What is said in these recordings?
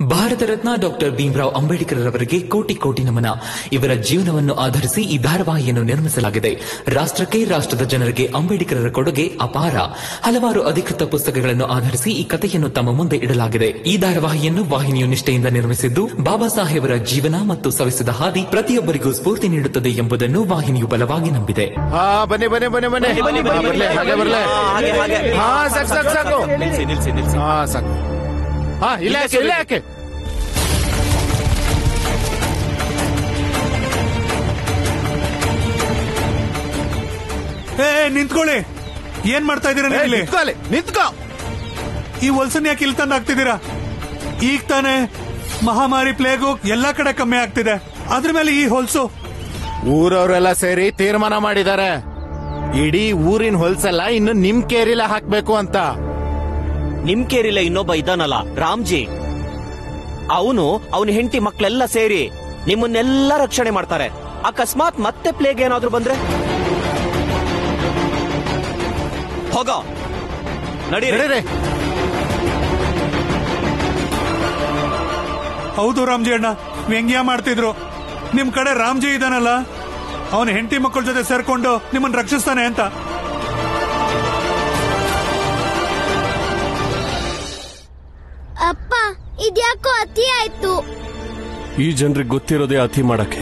Bharat Ratna doctor Bhimrao Ambedkar ರವರಿಗೆ ಕೋಟಿ ಕೋಟಿ ನಮನ ಇವರ ಜೀವನವನ್ನು ಆಧರಿಸಿ ಈ ಧಾರಾವಾಹಿಯನ್ನು ನಿರ್ಮಿಸಲಾಗಿದೆ ರಾಷ್ಟ್ರಕ್ಕೆ ರಾಷ್ಟ್ರದ ಜನರಿಗೆ ಅಂಬೇಡ್ಕರರ ಕೊಡುಗೆ ಅಪಾರ ಹಲವಾರು ಅಧಿಕೃತ ಪುಸ್ತಕಗಳನ್ನು ಆಧರಿಸಿ ಈ ಕಥೆಯನ್ನು ತಮ್ಮ ಮುಂದೆ ಇಡಲಾಗಿದೆ ಈ ಧಾರಾವಾಹಿಯನ್ನು ವಾಹಿನಿಯು ನಿಷ್ಠೆಯಿಂದ ನಿರ್ಮಿಸಿದ್ದು ಬಾಬಾ ಸಾಹೇಬರ ಜೀವನ ಮತ್ತು ಸವಿಸಿದ ಹಾದಿ ಪ್ರತಿಯೊಬ್ಬರಿಗೂ ಸ್ಫೂರ್ತಿ ನೀಡುತ್ತದೆ ಎಂಬುದನ್ನು ವಾಹಿನಿಯು ಬಲವಾಗಿ ನಂಬಿದೆ ಹಾ ಬನ್ನಿ ಬನ್ನಿ ಬನ್ನಿ ಬನ್ನಿ ಬನ್ನಿ, ಬನ್ನಿ, ಹಾ, ಬರ್ಲಿ, ಹಾಗೆ ಬರ್ಲಿ ಹಾಗೆ, ಹಾಗೆ. ಹಾ ಸಾಕು ಸಾಕು ಸಾಕು ನಿಲ್ಸಿ ನಿಲ್ಸಿ ನಿಲ್ಸಿ ಹಾ ಸಾಕು ಹಾ ಇಲ್ಲ ಯಾಕೆ ಇಲ್ಲ ಯಾಕೆ ಏ ನಿಂತ್ಕೊಳ್ಳಿ ಏನ್ ಮಾಡ್ತಾ ಇದೀರ ಏ, ನೀವು ಇಲ್ಲಿ ನಿಂತ್ಕೋ ಅಲ್ಲಿ, ನಿಂತ್ಕೋ ಈ ಹೊಲ್ಸನ್ ಯಾಕೆ ಇಲ್ಲಿ ತಂದು ಹಾಕ್ತಿದ್ದೀರಾ ಈಗ ತಾನೇ ಮಹಾಮಾರಿ ಪ್ಲೇಗು ಎಲ್ಲಾ ಕಡೆ ಕಮ್ಮಿ ಆಗ್ತಿದೆ ಅದ್ರ ಮೇಲೆ ಈ ಹೊಲ್ಸು ಊರವರೆಲ್ಲ ಸೇರಿ ತೀರ್ಮಾನ ಮಾಡಿದ್ದಾರೆ ಇಡೀ ಊರಿನ ಹೊಲ್ಸೆಲ್ಲ ಇನ್ನು ನಿಮ್ ಕೇರಿಲ ಹಾಕ್ಬೇಕು ಅಂತ ನಿಮ್ ಕೇರಿಲ್ಲ ಇನ್ನೊಬ್ಬ ಇದ್ದಾನಲ್ಲ ರಾಮ್ಜಿ ಅವನು ಅವನ ಹೆಂಡತಿ ಮಕ್ಳೆಲ್ಲ ಸೇರಿ ನಿಮ್ಮನ್ನೆಲ್ಲ ರಕ್ಷಣೆ ಮಾಡ್ತಾರೆ ಅಕಸ್ಮಾತ್ ಮತ್ತೆ ಪ್ಲೇಗ್ ಏನಾದ್ರೂ ಬಂದ್ರೆ ಹೋಗ ನಡೀರಿ ನಡೀರಿ. ಹೌದು ರಾಮ್ಜಿ ಅಣ್ಣ ವ್ಯಂಗ್ಯ ಮಾಡ್ತಿದ್ರು ನಿಮ್ ಕಡೆ ರಾಮ್ಜಿ ಇದಾನಲ್ಲ ಅವನ ಹೆಂಡತಿ ಮಕ್ಕಳ ಜೊತೆ ಸೇರ್ಕೊಂಡು ನಿಮ್ಮನ್ನ ರಕ್ಷಿಸ್ತಾನೆ ಅಂತ ಅಪ್ಪ ಇದ್ಯಾಕೋ ಅತಿ ಆಯ್ತು ಈ ಜನರಿಗೆ ಗೊತ್ತಿರೋದೇ ಅತಿ ಮಾಡಕ್ಕೆ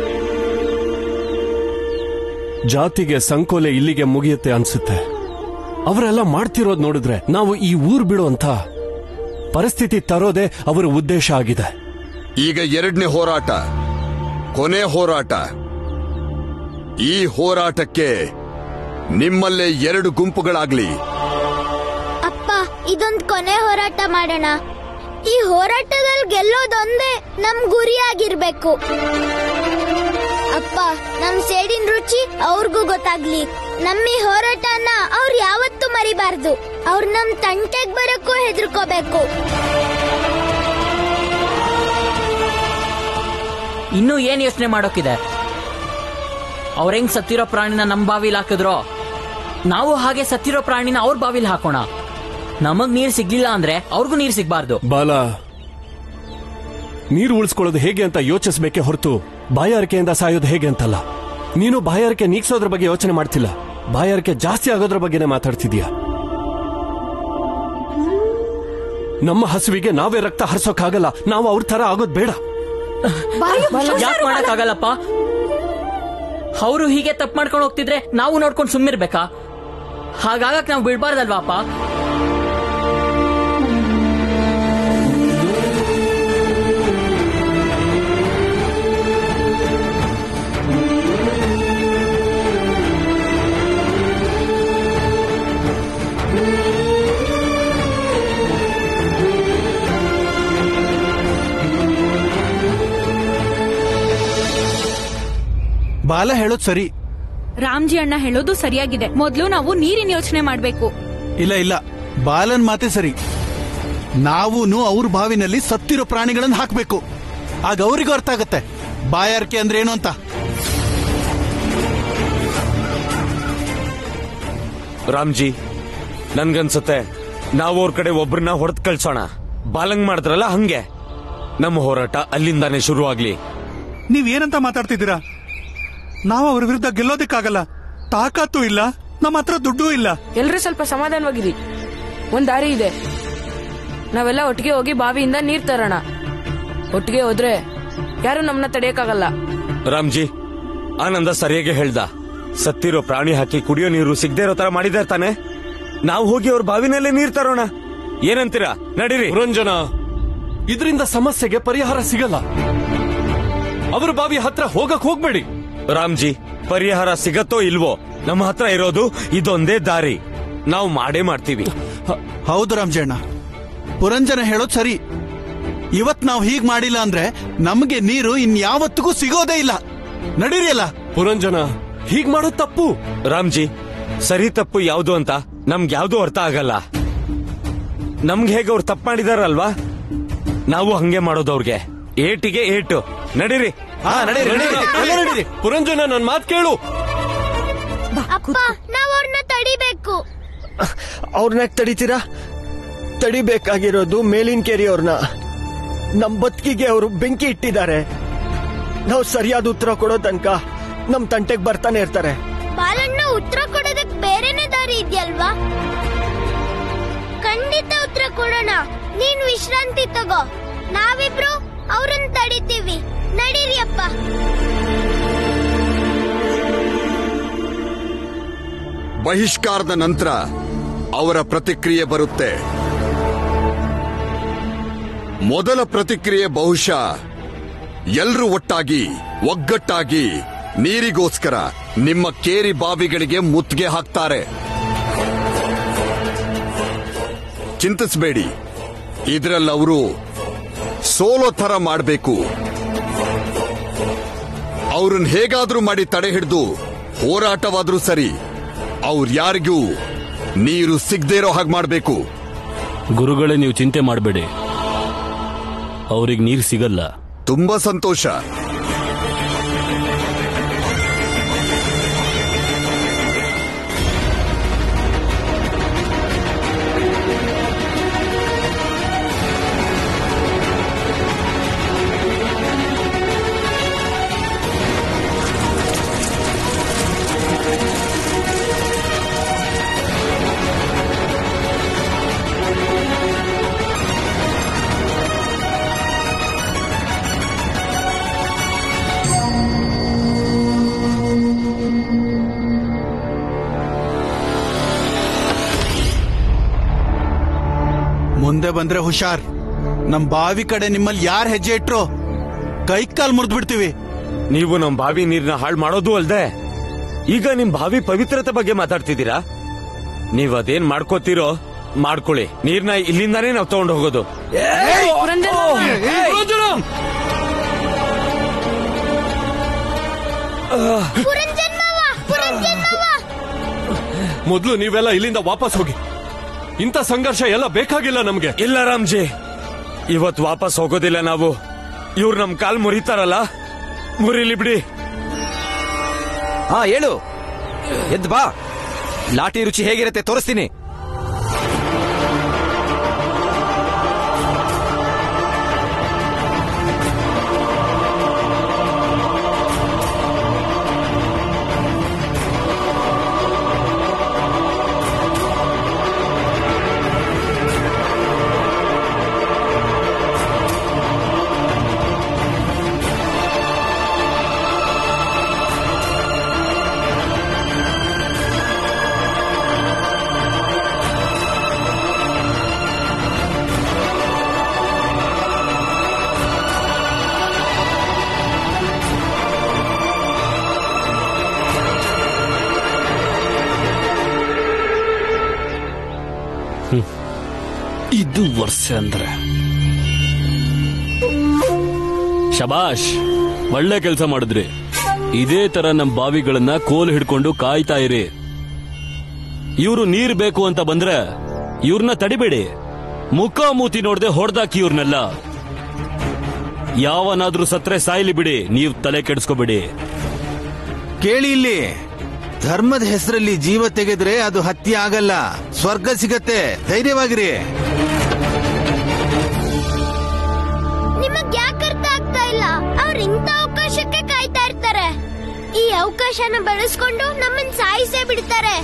ಜಾತಿಗೆ ಸಂಕೋಲೆ ಇಲ್ಲಿಗೆ ಮುಗಿಯುತ್ತೆ ಅನ್ಸುತ್ತೆ ಅವರೆಲ್ಲ ಮಾಡ್ತಿರೋದ್ ನೋಡಿದ್ರೆ ನಾವು ಈ ಊರ್ ಬಿಡುವಂತ ಪರಿಸ್ಥಿತಿ ತರೋದೇ ಅವರ ಉದ್ದೇಶ ಆಗಿದೆ ಈಗ ಎರಡನೇ ಹೋರಾಟ ಕೊನೆ ಹೋರಾಟ ಈ ಹೋರಾಟಕ್ಕೆ ನಿಮ್ಮಲ್ಲೇ ಎರಡು ಗುಂಪುಗಳಾಗ್ಲಿ ಅಪ್ಪ ಇದೊಂದ್ ಕೊನೆ ಹೋರಾಟ ಮಾಡೋಣ ಈ ಹೋರಾಟದಲ್ಲಿ ಗೆಲ್ಲೋದೊಂದೇ ನಮ್ ಗುರಿಯಾಗಿರ್ಬೇಕು ಅಪ್ಪ ನಮ್ ಸೇಡಿನ ರುಚಿ ಅವ್ರಿಗೂ ಗೊತ್ತಾಗ್ಲಿ ನಮ್ಮ ಈ ಹೋರಾಟನ ಅವ್ರು ಯಾವತ್ತೂ ಮರಿಬಾರ್ದು ಅವ್ರು ನಮ್ ತಂಟೆಗ್ ಬರಕ್ಕೂ ಹೆದರ್ಕೋಬೇಕು ಇನ್ನೂ ಏನ್ ಯೋಚನೆ ಮಾಡೋಕಿದೆ ಅವ್ರ ಹೆಂಗ್ ಸತ್ತಿರೋ ಪ್ರಾಣಿನ ನಮ್ ಬಾವಿಲ್ ಹಾಕಿದ್ರೋ ನಾವು ಹಾಗೆ ಸತ್ತಿರೋ ಪ್ರಾಣಿನ ಅವ್ರ ಬಾವಿಲ್ ಹಾಕೋಣ ನಮಗ್ ನೀರ್ ಸಿಗ್ಲಿಲ್ಲ ಅಂದ್ರೆ ಅವ್ರಿಗೂ ನೀರ್ ಸಿಗ್ಬಾರ್ದು ಬಾಲ ನೀರು ಉಳಿಸ್ಕೊಳ್ಳೋದು ಹೇಗೆ ಅಂತ ಯೋಚಿಸ್ಬೇಕೆ ಹೊರತು ಬಾಯಾರಿಕೆಯಿಂದ ಸಾಯೋದು ಹೇಗೆ ಅಂತಲ್ಲ ನೀನು ಬಾಯಾರಿಕೆ ನೀಗ್ಸೋದ್ರ ಬಗ್ಗೆ ಯೋಚನೆ ಮಾಡ್ತಿಲ್ಲ ಬಾಯಾರಿಕೆ ಜಾಸ್ತಿ ಆಗೋದ್ರ ಬಗ್ಗೆನೇ ಮಾತಾಡ್ತಿದ್ಯಾ ನಮ್ಮ ಹಸುವಿಗೆ ನಾವೇ ರಕ್ತ ಹರಿಸೋಕ್ಕಾಗಲ್ಲ ನಾವು ಅವ್ರ ತರ ಆಗೋದ್ ಬೇಡ ಯಾಕೆ ಮಾಡಕ್ಕಾಗಲ್ಲಪ್ಪ ಅವರು ಹೀಗೆ ತಪ್ಪು ಮಾಡ್ಕೊಂಡು ಹೋಗ್ತಿದ್ರೆ ನಾವು ನೋಡ್ಕೊಂಡು ಸುಮ್ಮಿರ್ಬೇಕಾ ಹಾಗಾಗಕ್ ನಾವು ಬಿಡ್ಬಾರ್ದಲ್ವಾ ಅಪ್ಪ ಬಾಲ ಹೇಳೋದ್ ಸರಿ ರಾಮ್ಜಿ ಅಣ್ಣ ಹೇಳೋದು ಸರಿಯಾಗಿದೆ ಮೊದ್ಲು ನಾವು ನೀರಿನ ಯೋಚನೆ ಮಾಡ್ಬೇಕು ಇಲ್ಲ ಇಲ್ಲ ಬಾಲನ್ ಮಾತೆ ಸರಿ ನಾವೂನು ಅವ್ರ ಬಾವಿನಲ್ಲಿ ಸತ್ತಿರೋ ಪ್ರಾಣಿಗಳನ್ನ ಹಾಕ್ಬೇಕು ಆಗ ಅವ್ರಿಗೂ ಅರ್ಥ ಆಗತ್ತೆ ಬಾಯಾರಿಕೆ ಅಂದ್ರೆ ಏನು ಅಂತ ರಾಮ್ಜಿ ನನ್ಗನ್ಸುತ್ತೆ ನಾವು ಅವ್ರ ಕಡೆ ಒಬ್ರನ್ನ ಹೊಡೆದ್ ಕಳ್ಸೋಣ ಬಾಲಂಗ್ ಮಾಡಿದ್ರಲ್ಲ ಹಂಗೆ ನಮ್ಮ ಹೋರಾಟ ಅಲ್ಲಿಂದಾನೇ ಶುರು ಆಗ್ಲಿ ನೀವ್ ಏನಂತ ಮಾತಾಡ್ತಿದ್ದೀರಾ ನಾವು ಅವ್ರ ವಿರುದ್ಧ ಗೆಲ್ಲೋದಕ್ಕಾಗಲ್ಲ ತಾಕತ್ತು ಇಲ್ಲ ನಮ್ಮ ಹತ್ರ ದುಡ್ಡು ಇಲ್ಲ ಎಲ್ರೂ ಸ್ವಲ್ಪ ಸಮಾಧಾನವಾಗಿರಿ ಒಂದ್ ದಾರಿ ಇದೆ ನಾವೆಲ್ಲ ಒಟ್ಟಿಗೆ ಹೋಗಿ ಬಾವಿಯಿಂದ ನೀರ್ ತರೋಣ ಒಟ್ಟಿಗೆ ಹೋದ್ರೆ ಯಾರು ನಮ್ಮನ್ನ ತಡೆಯಕ್ಕಾಗಲ್ಲ ರಾಮ್ಜಿ ಆನಂದ ಸರಿಯಾಗಿ ಹೇಳ್ದ ಸತ್ತಿರೋ ಪ್ರಾಣಿ ಹಾಕಿ ಕುಡಿಯೋ ನೀರು ಸಿಗದೆ ಇರೋ ತರ ಮಾಡಿದಾರೆ ತಾನೆ ನಾವು ಹೋಗಿ ಅವ್ರ ಬಾವಿನಲ್ಲೇ ನೀರ್ ತರೋಣ ಏನಂತೀರಾ ನಡೀರಿ ರಂಜನ ಇದರಿಂದ ಸಮಸ್ಯೆಗೆ ಪರಿಹಾರ ಸಿಗಲ್ಲ ಅವ್ರ ಬಾವಿ ಹತ್ರ ಹೋಗಕ್ ಹೋಗ್ಬೇಡಿ ರಾಮ್ಜಿ ಪರಿಹಾರ ಸಿಗತ್ತೋ ಇಲ್ವೋ ನಮ್ಮ ಹತ್ರ ಇರೋದು ಇದೊಂದೇ ದಾರಿ ನಾವು ಮಾಡೇ ಮಾಡ್ತೀವಿ ಹೌದು ರಾಮ್ಜಣ್ಣ ಪುರಂಜನ ಹೇಳೋದ್ ಸರಿ ಇವತ್ ನಾವು ಹೀಗ್ ಮಾಡಿಲ್ಲ ಅಂದ್ರೆ ನಮ್ಗೆ ನೀರು ಇನ್ಯಾವತ್ತಿಗೂ ಸಿಗೋದೇ ಇಲ್ಲ ನಡೀರಿ ಅಲ್ಲ ಪುರಂಜನ ಹೀಗ್ ಮಾಡೋದ್ ತಪ್ಪು ರಾಮ್ಜಿ ಸರಿ ತಪ್ಪು ಯಾವ್ದು ಅಂತ ನಮ್ಗೆ ಯಾವ್ದು ಅರ್ಥ ಆಗಲ್ಲ ನಮ್ಗೆ ಹೇಗೆ ಅವ್ರು ತಪ್ಪು ಮಾಡಿದಾರಲ್ವಾ ನಾವು ಹಂಗೆ ಮಾಡೋದು ಅವ್ರಿಗೆ ಏಟಿಗೆ ಏಟು ನಡೀರಿ ಹಾ ನಡೀರಿ ನಡೀರಿ ಅಲ್ಲೇ ನಡೀರಿ ಪುರಂಜನ ನನ್ ಮಾತ್ ಕೇಳು ಅಪ್ಪ ನಾವ್ ಅವ್ರನ್ನ ತಡಿಬೇಕು ಅವ್ರನ್ನ ತಡಿತೀರಾ ತಡಿಬೇಕಾಗಿರೋದು ಮೇಲಿನ ಕೇರಿ ಅವ್ರನ್ನ ನಮ್ ಬದುಕಿಗೆ ಅವರು ಬೆಂಕಿ ಇಟ್ಟಿದ್ದಾರೆ ನಾವು ಸರಿಯಾದ ಉತ್ತರ ಕೊಡೋ ತನಕ ನಮ್ ತಂಟೆಗೆ ಬರ್ತಾನೆ ಇರ್ತಾರೆ ಬಾಲಣ್ಣ ಉತ್ತರ ಕೊಡೋದಕ್ ಬೇರೆನೇ ದಾರಿ ಇದೆಯಲ್ವಾ ಖಂಡಿತ ಉತ್ತರ ಕೊಡೋಣ ನೀನ್ ವಿಶ್ರಾಂತಿ ತಗೋ ನಾವಿಬ್ರು ಅವ್ರನ್ನ ತಡಿತೀವಿ ನಡೀರಿ ಅಪ್ಪ ಬಹಿಷ್ಕಾರದ ನಂತರ ಅವರ ಪ್ರತಿಕ್ರಿಯೆ ಬರುತ್ತೆ ಮೊದಲ ಪ್ರತಿಕ್ರಿಯೆ ಬಹುಶಃ ಎಲ್ರೂ ಒಟ್ಟಾಗಿ ಒಗ್ಗಟ್ಟಾಗಿ ನೀರಿಗೋಸ್ಕರ ನಿಮ್ಮ ಕೇರಿ ಬಾವಿಗಳಿಗೆ ಮುತ್ತಿಗೆ ಹಾಕ್ತಾರೆ ಚಿಂತಿಸಬೇಡಿ ಇದರಲ್ಲಿ ಅವರು ಸೋಲೋ ತರ ಮಾಡಬೇಕು ಅವ್ರನ್ನ ಹೇಗಾದ್ರೂ ಮಾಡಿ ತಡೆ ಹಿಡಿದು ಹೋರಾಟವಾದ್ರೂ ಸರಿ ಅವ್ರು ಯಾರಿಗೂ ನೀರು ಸಿಗದೇ ಇರೋ ಹಾಗೆ ಮಾಡಬೇಕು ಗುರುಗಳೇ ನೀವು ಚಿಂತೆ ಮಾಡಬೇಡಿ ಅವ್ರಿಗೆ ನೀರು ಸಿಗಲ್ಲ ತುಂಬಾ ಸಂತೋಷ ಮುಂದೆ ಬಂದ್ರೆ ಹುಷಾರ್ ನಮ್ ಬಾವಿ ಕಡೆ ನಿಮ್ಮಲ್ಲಿ ಯಾರ್ ಹೆಜ್ಜೆ ಇಟ್ರು ಕೈ ಕಾಲ್ ಮುರಿದು ಬಿಡ್ತೀವಿ ನೀವು ನಮ್ ಬಾವಿ ನೀರ್ನ ಹಾಳು ಮಾಡೋದು ಅಲ್ದೆ ಈಗ ನಿಮ್ ಬಾವಿ ಪವಿತ್ರತೆ ಬಗ್ಗೆ ಮಾತಾಡ್ತಿದ್ದೀರಾ ನೀವ್ ಅದೇನ್ ಮಾಡ್ಕೋತೀರೋ ಮಾಡ್ಕೊಳ್ಳಿ ನೀರ್ನ ಇಲ್ಲಿಂದಾನೇ ನಾವ್ ತಗೊಂಡು ಹೋಗೋದು ಪುರಂಜನ ಪುರಂಜನ್ ಮಾವ ಪುರಂಜನ್ ಮಾವ ಮೊದಲು ನೀವೆಲ್ಲ ಇಲ್ಲಿಂದ ವಾಪಸ್ ಹೋಗಿ ಇಂಥ ಸಂಘರ್ಷ ಎಲ್ಲ ಬೇಕಾಗಿಲ್ಲ ನಮ್ಗೆ ಇಲ್ಲ ರಾಮ್ಜಿ ಇವತ್ ವಾಪಸ್ ಹೋಗೋದಿಲ್ಲ ನಾವು ಇವ್ರು ನಮ್ ಕಾಲ್ ಮುರಿತಾರಲ್ಲ ಮುರಿಲಿ ಬಿಡಿ ಹಾ ಹೇಳು ಎದ್ ಬಾ ಲಾಠಿ ರುಚಿ ಹೇಗಿರುತ್ತೆ ತೋರಿಸ್ತೀನಿ ಇದು ವರ್ಷ ಅಂದ್ರೆ ಶಬಾಷ್ ಒಳ್ಳೆ ಕೆಲಸ ಮಾಡಿದ್ರಿ ಇದೇ ತರ ನಮ್ ಬಾವಿಗಳನ್ನ ಕೋಲ್ ಹಿಡ್ಕೊಂಡು ಕಾಯ್ತಾ ಇರಿ ಇವ್ರು ನೀರ್ ಬೇಕು ಅಂತ ಬಂದ್ರೆ ಇವ್ರನ್ನ ತಡಿಬೇಡಿ ಮುಖ ಮೂತಿ ನೋಡ್ದೆ ಹೊಡ್ದಾಕಿ ಇವ್ರನ್ನೆಲ್ಲ ಯಾವನಾದ್ರೂ ಸತ್ರೆ ಸಾಯ್ಲಿ ಬಿಡಿ ನೀವ್ ತಲೆ ಕೆಡಿಸ್ಕೋಬೇಡಿ ಕೇಳಿ ಇಲ್ಲಿ ಧರ್ಮದ ಹೆಸರಲ್ಲಿ ಜೀವ ತೆಗೆದ್ರೆ ಅದು ಹತ್ಯೆ ಆಗಲ್ಲ ಸ್ವರ್ಗ ಸಿಗತ್ತೆ ಧೈರ್ಯವಾಗಿರಿ ನಿಮಗ್ ಯಾಕೆ ಅರ್ಥ ಆಗ್ತಾ ಇಲ್ಲ ಅವ್ರ ಇಂಥ ಅವಕಾಶಕ್ಕೆ ಕಾಯ್ತಾ ಇರ್ತಾರೆ ಈ ಅವಕಾಶನ ಬಳಸ್ಕೊಂಡು ನಮ್ಮನ್ ಸಾಯಿಸೇ ಬಿಡ್ತಾರೆ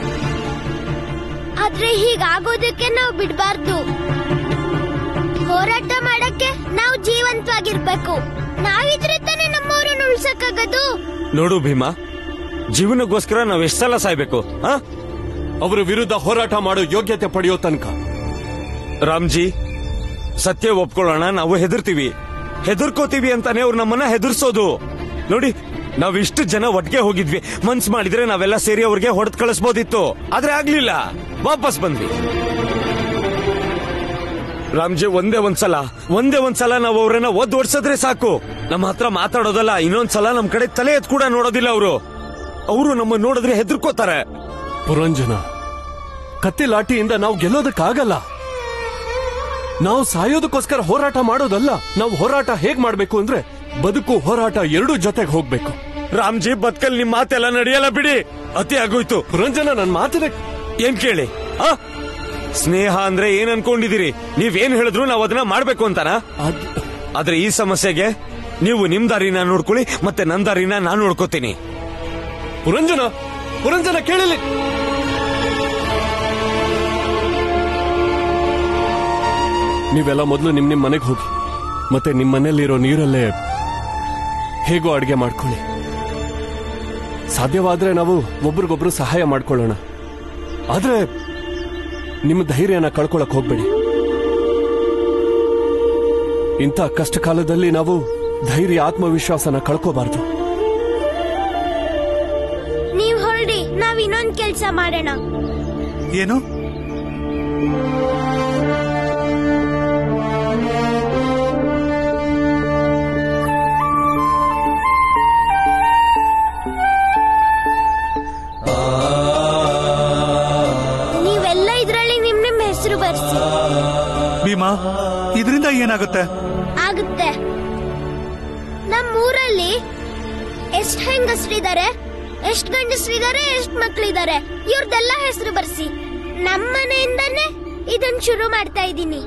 ಆದ್ರೆ ಹೀಗಾಗೋದಕ್ಕೆ ನಾವು ಬಿಡ್ಬಾರ್ದು ಹೋರಾಟ ಮಾಡಕ್ಕೆ ನಾವು ಜೀವಂತವಾಗಿರ್ಬೇಕು ನಾವಿದ್ರೆ ತಾನೇ ನಮ್ಮವ್ರನ್ನ ಉಳ್ಸಕ್ಕಾಗದು ನೋಡು ಭೀಮಾ ಜೀವನಕ್ಕೋಸ್ಕರ ನಾವ್ ಎಷ್ಟ್ ಸಲ ಸಾಯ್ಬೇಕು ಆ ಅವರ ವಿರುದ್ಧ ಹೋರಾಟ ಮಾಡೋ ಯೋಗ್ಯತೆ ಪಡೆಯೋ ತನಕ ರಾಮ್ಜಿ ಸತ್ಯ ಒಪ್ಕೊಳ್ಳೋಣ ನಾವು ಹೆದರ್ತೀವಿ ಹೆದರ್ಕೋತೀವಿ ಅಂತಾನೆ ಅವ್ರು ನಮ್ಮನ್ನ ಹೆದರ್ಸೋದು ನೋಡಿ ನಾವ್ ಇಷ್ಟು ಜನ ಒಟ್ಟಿಗೆ ಹೋಗಿದ್ವಿ ಮನ್ಸ್ ಮಾಡಿದ್ರೆ ನಾವೆಲ್ಲ ಸೇರಿ ಅವ್ರಿಗೆ ಹೊಡೆದ್ ಕಳಿಸ್ಬೋದಿತ್ತು ಆದ್ರೆ ಆಗ್ಲಿಲ್ಲ ವಾಪಸ್ ಬಂದ್ವಿ ರಾಮ್ಜಿ ಒಂದೇ ಒಂದ್ಸಲ ಒಂದೇ ಒಂದ್ಸಲ ನಾವು ಅವ್ರನ್ನ ಒದ್ ಓಡ್ಸಿದ್ರೆ ಸಾಕು ನಮ್ಮ ಹತ್ರ ಮಾತಾಡೋದಲ್ಲ ಇನ್ನೊಂದ್ಸಲ ನಮ್ ಕಡೆ ತಲೆ ಎತ್ ಕೂಡ ನೋಡೋದಿಲ್ಲ ಅವರು ಅವರು ನಮ್ಮ ನೋಡಿದ್ರೆ ಹೆದರ್ಕೋತಾರೆ ಪುರಂಜನ ಕತ್ತಿ ಲಾಠಿಯಿಂದ ನಾವು ಗೆಲ್ಲೋದಕ್ಕಾಗಲ್ಲ ನಾವು ಸಾಯೋದಕ್ಕೋಸ್ಕರ ಹೋರಾಟ ಮಾಡೋದಲ್ಲ ನಾವು ಹೋರಾಟ ಹೇಗ್ ಮಾಡ್ಬೇಕು ಅಂದ್ರೆ ಬದುಕು ಹೋರಾಟ ಎರಡೂ ಜೊತೆಗೆ ಹೋಗ್ಬೇಕು ರಾಮ್ಜಿ ಬದುಕಲ್ ನಿಮ್ ಮಾತೆಲ್ಲ ನಡೆಯಲ್ಲ ಬಿಡಿ ಅತಿ ಆಗೋಯ್ತು ಪುರಂಜನ ನನ್ ಮಾತಿನ ಏನ್ ಕೇಳಿ ಆ ಸ್ನೇಹ ಅಂದ್ರೆ ಏನ್ ಅನ್ಕೊಂಡಿದೀರಿ ನೀವೇನ್ ಹೇಳಿದ್ರು ನಾವ್ ಅದನ್ನ ಮಾಡ್ಬೇಕು ಅಂತಾನ ಆದ್ರೆ ಈ ಸಮಸ್ಯೆಗೆ ನೀವು ನಿಮ್ ದಾರಿನ ನೋಡ್ಕೊಳ್ಳಿ ಮತ್ತೆ ನನ್ ದಾರಿನ ನಾನ್ ನೋಡ್ಕೋತೀನಿ ಪುರಂಜನ ಪುರಂಜನ ಕೇಳಲಿ ನೀವೆಲ್ಲ ಮೊದಲು ನಿಮ್ ನಿಮ್ ಮನೆಗೆ ಹೋಗಿ ಮತ್ತೆ ನಿಮ್ ಮನೇಲಿರೋ ನೀರಲ್ಲೇ ಹೇಗೋ ಅಡ್ಗೆ ಮಾಡ್ಕೊಳ್ಳಿ ಸಾಧ್ಯವಾದ್ರೆ ನಾವು ಒಬ್ರಿಗೊಬ್ರು ಸಹಾಯ ಮಾಡ್ಕೊಳ್ಳೋಣ ಆದ್ರೆ ನಿಮ್ಮ ಧೈರ್ಯನ ಕಳ್ಕೊಳಕ್ ಹೋಗ್ಬೇಡಿ ಇಂಥ ಕಷ್ಟ ಕಾಲದಲ್ಲಿ ನಾವು ಧೈರ್ಯ ಆತ್ಮವಿಶ್ವಾಸನ ಕಳ್ಕೋಬಾರ್ದು ನೀವ್ ಹೊರಡಿ ನಾವ್ ಇನ್ನೊಂದ್ ಕೆಲ್ಸ ಮಾಡೋಣ ಏನು ನೀವೆಲ್ಲ ಇದ್ರಲ್ಲಿ ನಿಮ್ ನಿಮ್ ಹೆಸರು ಬರ್ಸಿ ಭೀಮಾ ಇದರಿಂದ ಏನಾಗುತ್ತೆ ಆಗುತ್ತೆ ನಮ್ ಊರಲ್ಲಿ ಎಷ್ಟ್ ಹೆಂಗಸ್ರಿದ್ದಾರೆ ಎಷ್ಟ್ ಗಂಡಸ್ರಿದ್ದಾರೆ ಎಷ್ಟ್ ಮಕ್ಳಿದ್ದಾರೆ ಇವ್ರದೆಲ್ಲ ಹೆಸರು ಬರ್ಸಿ ನಮ್ ಮನೆಯಿಂದಾನೇ ಇದನ್ ಶುರು ಮಾಡ್ತಾ ಇದ್ದೀನಿ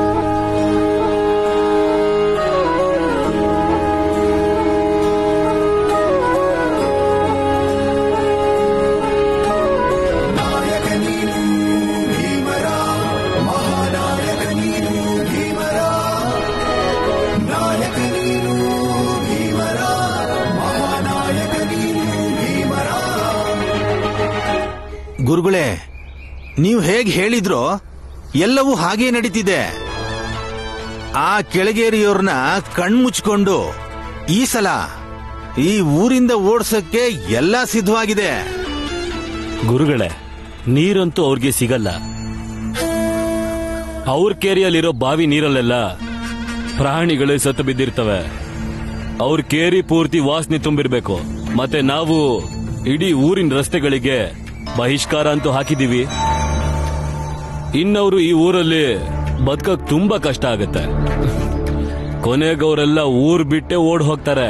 ಗುರುಗಳೇ ನೀವು ಹೇಗೆ ಹೇಳಿದ್ರೋ ಎಲ್ಲವೂ ಹಾಗೇ ನಡೀತಿದೆ ಆ ಕೆಳಗೇರಿಯೋರ್ನ ಕಣ್ಮುಚ್ಕೊಂಡು ಈ ಸಲ ಈ ಊರಿಂದ ಓಡ್ಸಕ್ಕೆ ಎಲ್ಲ ಸಿದ್ಧವಾಗಿದೆ ಗುರುಗಳೇ ನೀರಂತೂ ಅವ್ರಿಗೆ ಸಿಗಲ್ಲ ಅವ್ರ ಕೇರಿಯಲ್ಲಿರೋ ಬಾವಿ ನೀರಲ್ಲೆಲ್ಲ ಪ್ರಾಣಿಗಳೇ ಸತ್ತು ಬಿದ್ದಿರ್ತವೆ ಅವ್ರ ಕೇರಿ ಪೂರ್ತಿ ವಾಸನೆ ತುಂಬಿರ್ಬೇಕು ಮತ್ತೆ ನಾವು ಇಡೀ ಊರಿನ ರಸ್ತೆಗಳಿಗೆ ಬಹಿಷ್ಕಾರ ಅಂತೂ ಹಾಕಿದೀವಿ ಇನ್ನವರು ಈ ಊರಲ್ಲಿ ಬದುಕಕ್ ತುಂಬಾ ಕಷ್ಟ ಆಗತ್ತೆ ಕೊನೆಗವರೆಲ್ಲ ಊರ್ ಬಿಟ್ಟೆ ಓಡ್ ಹೋಗ್ತಾರೆ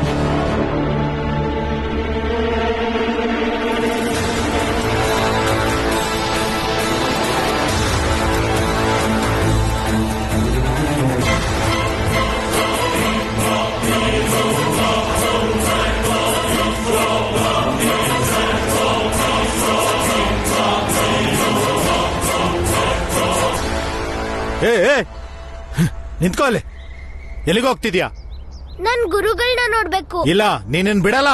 ಏ ಏ ನಿಂತ್ಕೊಳ್ಳಿ ಎಲ್ಲಿಗೆ ಹೋಗ್ತಿದ್ಯಾ ನನ್ ಗುರುಗಳನ್ನ ನೋಡ್ಬೇಕು ಇಲ್ಲ ನೀನನ್ ಬಿಡಲ್ಲ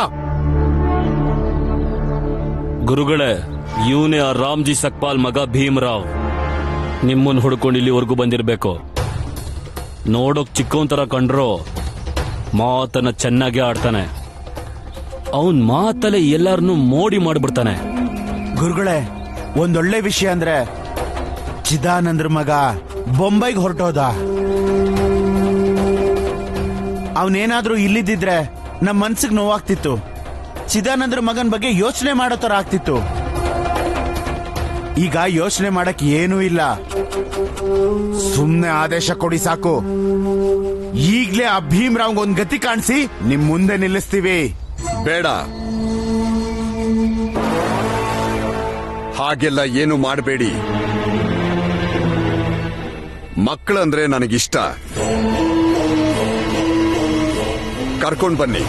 ಗುರುಗಳೇ ಇವನೇ ಆ ರಾಮ್ಜಿ ಸಕ್ಪಾಲ್ ಮಗ ಭೀಮರಾವ್ ನಿಮ್ಮನ್ನ ಹುಡ್ಕೊಂಡು ಇಲ್ಲಿವರೆಗೂ ಬಂದಿರ್ಬೇಕು ನೋಡೋಕ್ ಚಿಕ್ಕವನ್ ತರ ಕಂಡ್ರು ಮಾತನ್ನ ಚೆನ್ನಾಗಿ ಆಡ್ತಾನೆ ಅವನ್ ಮಾತಲ್ಲೇ ಎಲ್ಲಾರನ್ನೂ ಮೋಡಿ ಮಾಡ್ಬಿಡ್ತಾನೆ ಗುರುಗಳೇ ಒಂದೊಳ್ಳೆ ವಿಷಯ ಅಂದ್ರೆ ಚಿದಾನಂದ್ರ ಮಗ ಬೊಂಬೈಗೆ ಹೊರಟೋದ ಅವನೇನಾದ್ರೂ ಇಲ್ಲಿದ್ದಿದ್ರೆ ನಮ್ಮ ಮನ್ಸಿಗೆ ನೋವಾಗ್ತಿತ್ತು ಚಿದಾನಂದ್ರ ಮಗನ್ ಬಗ್ಗೆ ಯೋಚನೆ ಮಾಡೋ ತರ ಆಗ್ತಿತ್ತು ಈಗ ಯೋಚನೆ ಮಾಡಕ್ ಏನೂ ಇಲ್ಲ ಸುಮ್ನೆ ಆದೇಶ ಕೊಡಿ ಸಾಕು ಈಗ್ಲೇ ಆ ಭೀಮ್ರಾವ್ಗ್ ಒಂದ್ ಗತಿ ಕಾಣಿಸಿ ನಿಮ್ ಮುಂದೆ ನಿಲ್ಲಿಸ್ತೀವಿ ಬೇಡ ಹಾಗೆಲ್ಲ ಏನು ಮಾಡಬೇಡಿ ಮಕ್ಕಳಂದ್ರೆ ನನಗಿಷ್ಟ ಕರ್ಕೊಂಡ್ ಬನ್ನಿ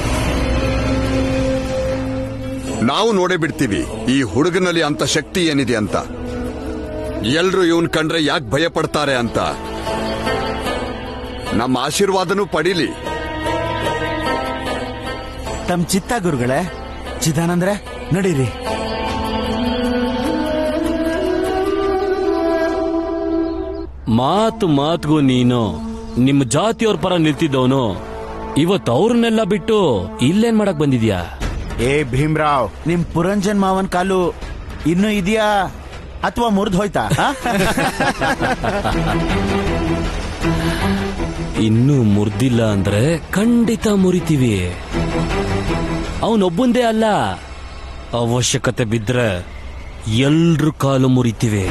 ನಾವು ನೋಡೇ ಬಿಡ್ತೀವಿ ಈ ಹುಡುಗನಲ್ಲಿ ಅಂತ ಶಕ್ತಿ ಏನಿದೆ ಅಂತ ಎಲ್ರು ಇವನ್ ಕಂಡ್ರೆ ಯಾಕೆ ಭಯ ಪಡ್ತಾರೆ ಅಂತ ನಮ್ಮ ಆಶೀರ್ವಾದನೂ ಪಡೀಲಿ ತಮ್ ಚಿತ್ತ ಗುರುಗಳೇ ಚಿದಾನಂದ್ರೆ ನಡೀರಿ ಮಾತು ಮಾತ್ಗೂ ನೀನು ನಿಮ್ಮ ಜಾತಿಯವ್ರ ಪರ ನಿಲ್ತಿದ್ದವನು ಇವತ್ತು ಅವ್ರನ್ನೆಲ್ಲ ಬಿಟ್ಟು ಇಲ್ಲೇನ್ ಮಾಡಕ್ ಬಂದಿದ್ಯಾ ಏ ಭೀಮ್ರಾವ್ ನಿಮ್ ಪುರಂಜನ್ ಮಾವನ್ ಕಾಲು ಇನ್ನೂ ಇದೆಯಾ ಅಥವಾ ಮುರಿದು ಹೋಯ್ತಾ ಆ? ಇನ್ನೂ ಮುರ್ದಿಲ್ಲ ಅಂದ್ರೆ ಖಂಡಿತ ಮುರಿತೀವಿ ಅವನೊಬ್ಬಂದೇ ಅಲ್ಲ ಅವಶ್ಯಕತೆ ಬಿದ್ರೆ ಎಲ್ರ ಕಾಲು ಮುರಿತೀವಿ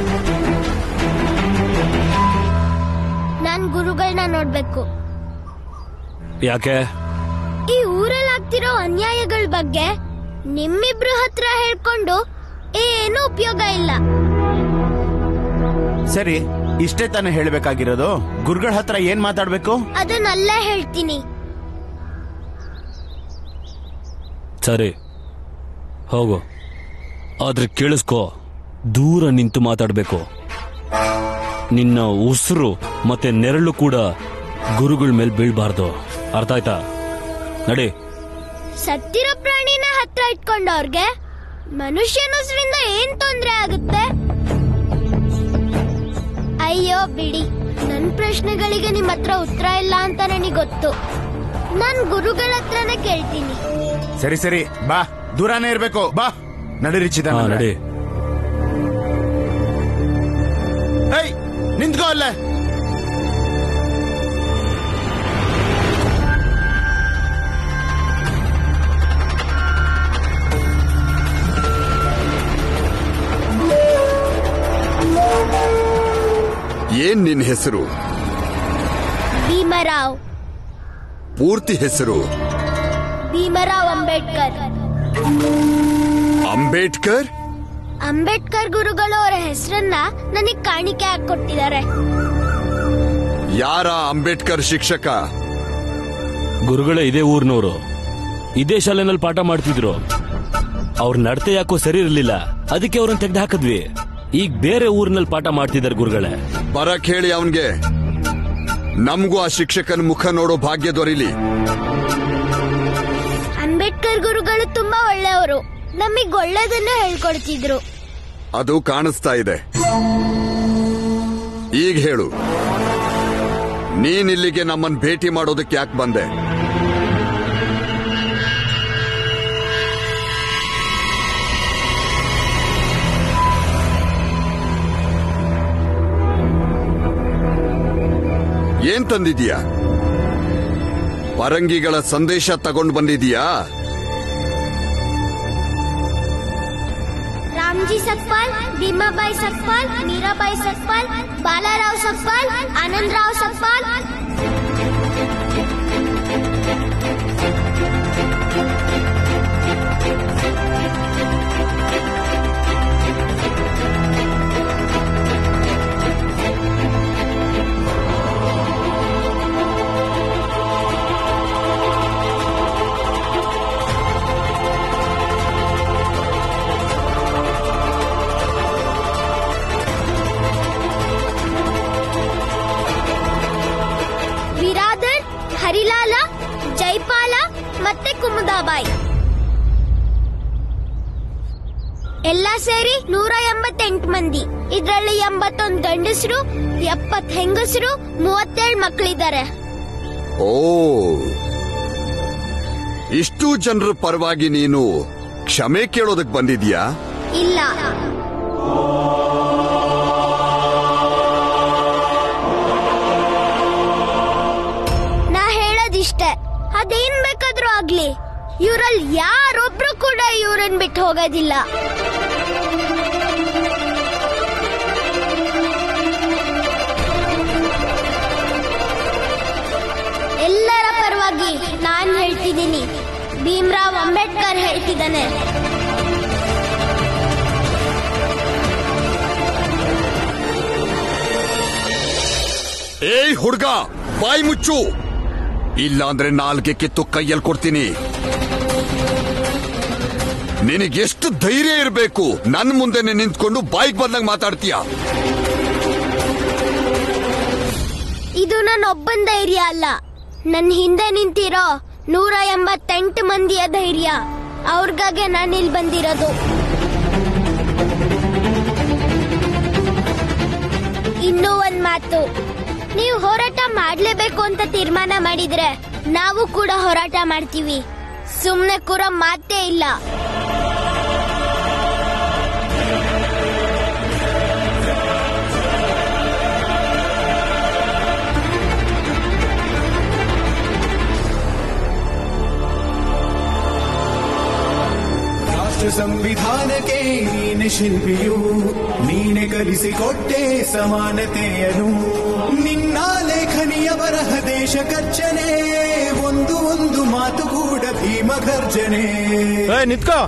ನಾನ್ ಗುರುಗಳನ್ನ ನೋಡ್ಬೇಕು ಯಾಕೆ ಈ ಊರಲ್ಲಿ ಆಗ್ತಿರೋ ಅನ್ಯಾಯಗಳ ಬಗ್ಗೆ ನಿಮ್ಮಿಬ್ರು ಹತ್ರ ಹೇಳ್ಕೊಂಡು ಏನು ಉಪಯೋಗ ಇಲ್ಲ ಸರಿ ಇಷ್ಟೇ ತಾನೇ ಹೇಳ್ಬೇಕಾಗಿರೋದು ಗುರುಗಳ ಹತ್ರ ಏನ್ ಮಾತಾಡ್ಬೇಕು ಅದನ್ನಲ್ಲೇ ಹೇಳ್ತೀನಿ ಸರಿ ಹೋಗು ಆದ್ರೆ ಕೇಳಿಸ್ಕೋ ದೂರ ನಿಂತು ಮಾತಾಡ್ಬೇಕು ನಿನ್ನ ಉಸಿರು ಮತ್ತೆ ನೆರಳು ಕೂಡ ಗುರುಗಳ ಮೇಲೆ ಬೀಳ್ಬಾರ್ದು ಅರ್ಥ ಆಯ್ತಾ ನಡಿ ಸತ್ತಿರೋ ಪ್ರಾಣಿನ ಹತ್ರ ಇಟ್ಕೊಂಡವ್ರಿಗೆ ಮನುಷ್ಯನೊಸರಿಂದ ಏನ್ ತೊಂದ್ರೆ ಆಗುತ್ತೆ ಅಯ್ಯೋ ಬಿಡಿ ನನ್ ಪ್ರಶ್ನೆಗಳಿಗೆ ನಿಮ್ ಹತ್ರ ಉತ್ತರ ಇಲ್ಲ ಅಂತ ನನಗೆ ಗೊತ್ತು ನಾನ್ ಗುರುಗಳ ಹತ್ರನೇ ಕೇಳ್ತೀನಿ ಸರಿ ಸರಿ ಬಾ ದೂರನೇ ಇರ್ಬೇಕು ಬಾ ನಡೀರಿ ಚಿದ ಹಾ ನಡಿ ಏಯ್ ನಿಂತ್ಕೋ ಅಲ್ಲೇ ಏನ್ ನಿನ್ ಹೆಸರು ಭೀಮರಾವ್ ಪೂರ್ತಿ ಹೆಸರು ಭೀಮರಾವ್ ಅಂಬೇಡ್ಕರ್ ಅಂಬೇಡ್ಕರ್ ಅಂಬೇಡ್ಕರ್ ಗುರುಗಳು ಅವರ ಹೆಸರನ್ನ ನನಗ್ ಕಾಣಿಕೆ ಹಾಕೊಟ್ಟಿದ್ದಾರೆ ಯಾರ ಅಂಬೇಡ್ಕರ್ ಶಿಕ್ಷಕ ಗುರುಗಳೇ ಇದೇ ಊರ್ನವರು ಇದೇ ಶಾಲೆನಲ್ಲಿ ಪಾಠ ಮಾಡ್ತಿದ್ರು ಅವ್ರ ನಡತೆ ಯಾಕೋ ಸರಿ ಇರಲಿಲ್ಲ ಅದಕ್ಕೆ ಅವ್ರನ್ನ ತೆಗೆದು ಹಾಕಿದ್ವಿ ಈಗ ಬೇರೆ ಊರಿನಲ್ಲಿ ಪಾಠ ಮಾಡ್ತಿದ್ದಾರೆ ಗುರುಗಳೇ ಬರಕ್ ಹೇಳಿ ಅವನ್ಗೆ ನಮಗೂ ಆ ಶಿಕ್ಷಕನ ಮುಖ ನೋಡೋ ಭಾಗ್ಯ ದೊರೀಲಿ ಅಂಬೇಡ್ಕರ್ ಗುರುಗಳು ತುಂಬಾ ಒಳ್ಳೆಯವರು ನಮಗ್ ಒಳ್ಳೇದನ್ನ ಹೇಳ್ಕೊಡ್ತಿದ್ರು ಅದು ಕಾಣಿಸ್ತಾ ಇದೆ ಈಗ ಹೇಳು ನೀನಿಲ್ಲಿಗೆ ನಮ್ಮನ್ ಭೇಟಿ ಮಾಡೋದಕ್ಕೆ ಯಾಕೆ ಬಂದೆ ಏನ್ ತಂದಿದೀಯಾ ಪರಂಗಿಗಳ ಸಂದೇಶ ತಗೊಂಡು ಬಂದಿದೀಯಾ ರಾಮ್ಜಿ ಸಕ್ಪಾಲ್ ಭೀಮಾಬಾಯಿ ಸಕ್ಪಾಲ್ ಮೀರಾಬಾಯಿ ಸಕ್ಪಾಲ್ ಬಾಲಾರಾವ್ ಸಕ್ಪಾಲ್ ಆನಂದರಾವ್ ಸಕ್ಪಾಲ್ ವಿರಾದರ್ ಹರಿಲಾಲ ಜೈಪಾಲ ಮತ್ತೆ ಕುಮುದಾಬಾಯಿ ಎಲ್ಲ ಸೇರಿ ನೂರ ಎಂಬತ್ತೆಂಟು ಮಂದಿ ಇದ್ರಲ್ಲಿ ಎಂಬತ್ತೊಂದು ಗಂಡಸರು ಎಪ್ಪತ್ ಹೆಂಗಸರು ಮೂವತ್ತೇಳು ಮಕ್ಕಳಿದ್ದಾರೆ ಓ ಇಷ್ಟು ಜನರ ಪರವಾಗಿ ನೀನು ಕ್ಷಮೆ ಕೇಳೋದಕ್ ಬಂದಿದ್ಯಾ ಇಲ್ಲ ನಾ ಹೇಳೋದಿಷ್ಟೇ ಅದೇನ್ ಬೇಕಾದ್ರೂ ಆಗ್ಲಿ ಇವ್ರಲ್ಲಿ ಯಾರೊಬ್ರು ಕೂಡ ಇವ್ರನ್ ಬಿಟ್ಟು ಹೋಗೋದಿಲ್ಲ ಎಲ್ಲರ ಪರವಾಗಿ ನಾನ್ ಹೇಳ್ತಿದ್ದೀನಿ ಭೀಮ್ರಾವ್ ಅಂಬೇಡ್ಕರ್ ಹೇಳ್ತಿದ್ದಾನೆ ಏಯ್ ಹುಡ್ಗ ಬಾಯಿ ಮುಚ್ಚು ಇಲ್ಲ ಅಂದ್ರೆ ನಾಲ್ಗೆ ಕಿತ್ತು ಕೈಯಲ್ಲಿ ಕೊಡ್ತೀನಿ ನಿನಗೆಷ್ಟು ಧೈರ್ಯ ಇರಬೇಕು ನನ್ ಮುಂದೆನೆ ನಿಂತ್ಕೊಂಡು ಬಾಯಿಗೆ ಬಂದಂಗ್ ಮಾತಾಡ್ತೀಯ ಇದು ನನ್ನ ಒಬ್ಬನ ಧೈರ್ಯ ಅಲ್ಲ ನನ್ನ ಹಿಂದೆ ನಿಂತಿರೋ ನೂರ ಎಂಬತ್ತೆಂಟು ಮಂದಿಯ ಧೈರ್ಯ ಅವ್ರಿಗಾಗೆ ನಾನು ಇಲ್ಲಿ ಬಂದಿರೋದು ಇನ್ನೂ ಒಂದ್ ಮಾತು ನೀವು ಹೋರಾಟ ಮಾಡ್ಲೇಬೇಕು ಅಂತ ತೀರ್ಮಾನ ಮಾಡಿದ್ರೆ ನಾವು ಕೂಡ ಹೋರಾಟ ಮಾಡ್ತೀವಿ ಸುಮ್ನೆ ಕೂರ ಮಾತೇ ಇಲ್ಲ ರಾಷ್ಟ್ರ ಸಂವಿಧಾನಕ್ಕೆ ನೀನೆ ಶಿಲ್ಪಿಯು ನೀನೆ ಕಲಿಸಿಕೊಟ್ಟೆ ಸಮಾನತೆಯನು ನಿನ್ನ ಲೇಖನಿಯ ಬರಹ ದೇಶ ಕರ್ಚನೆ ಒಂದು ಒಂದು ಮಾತು ಕೂಡ ಭೀಮ ಗರ್ಜನೆ ನಿತ್ಕೋ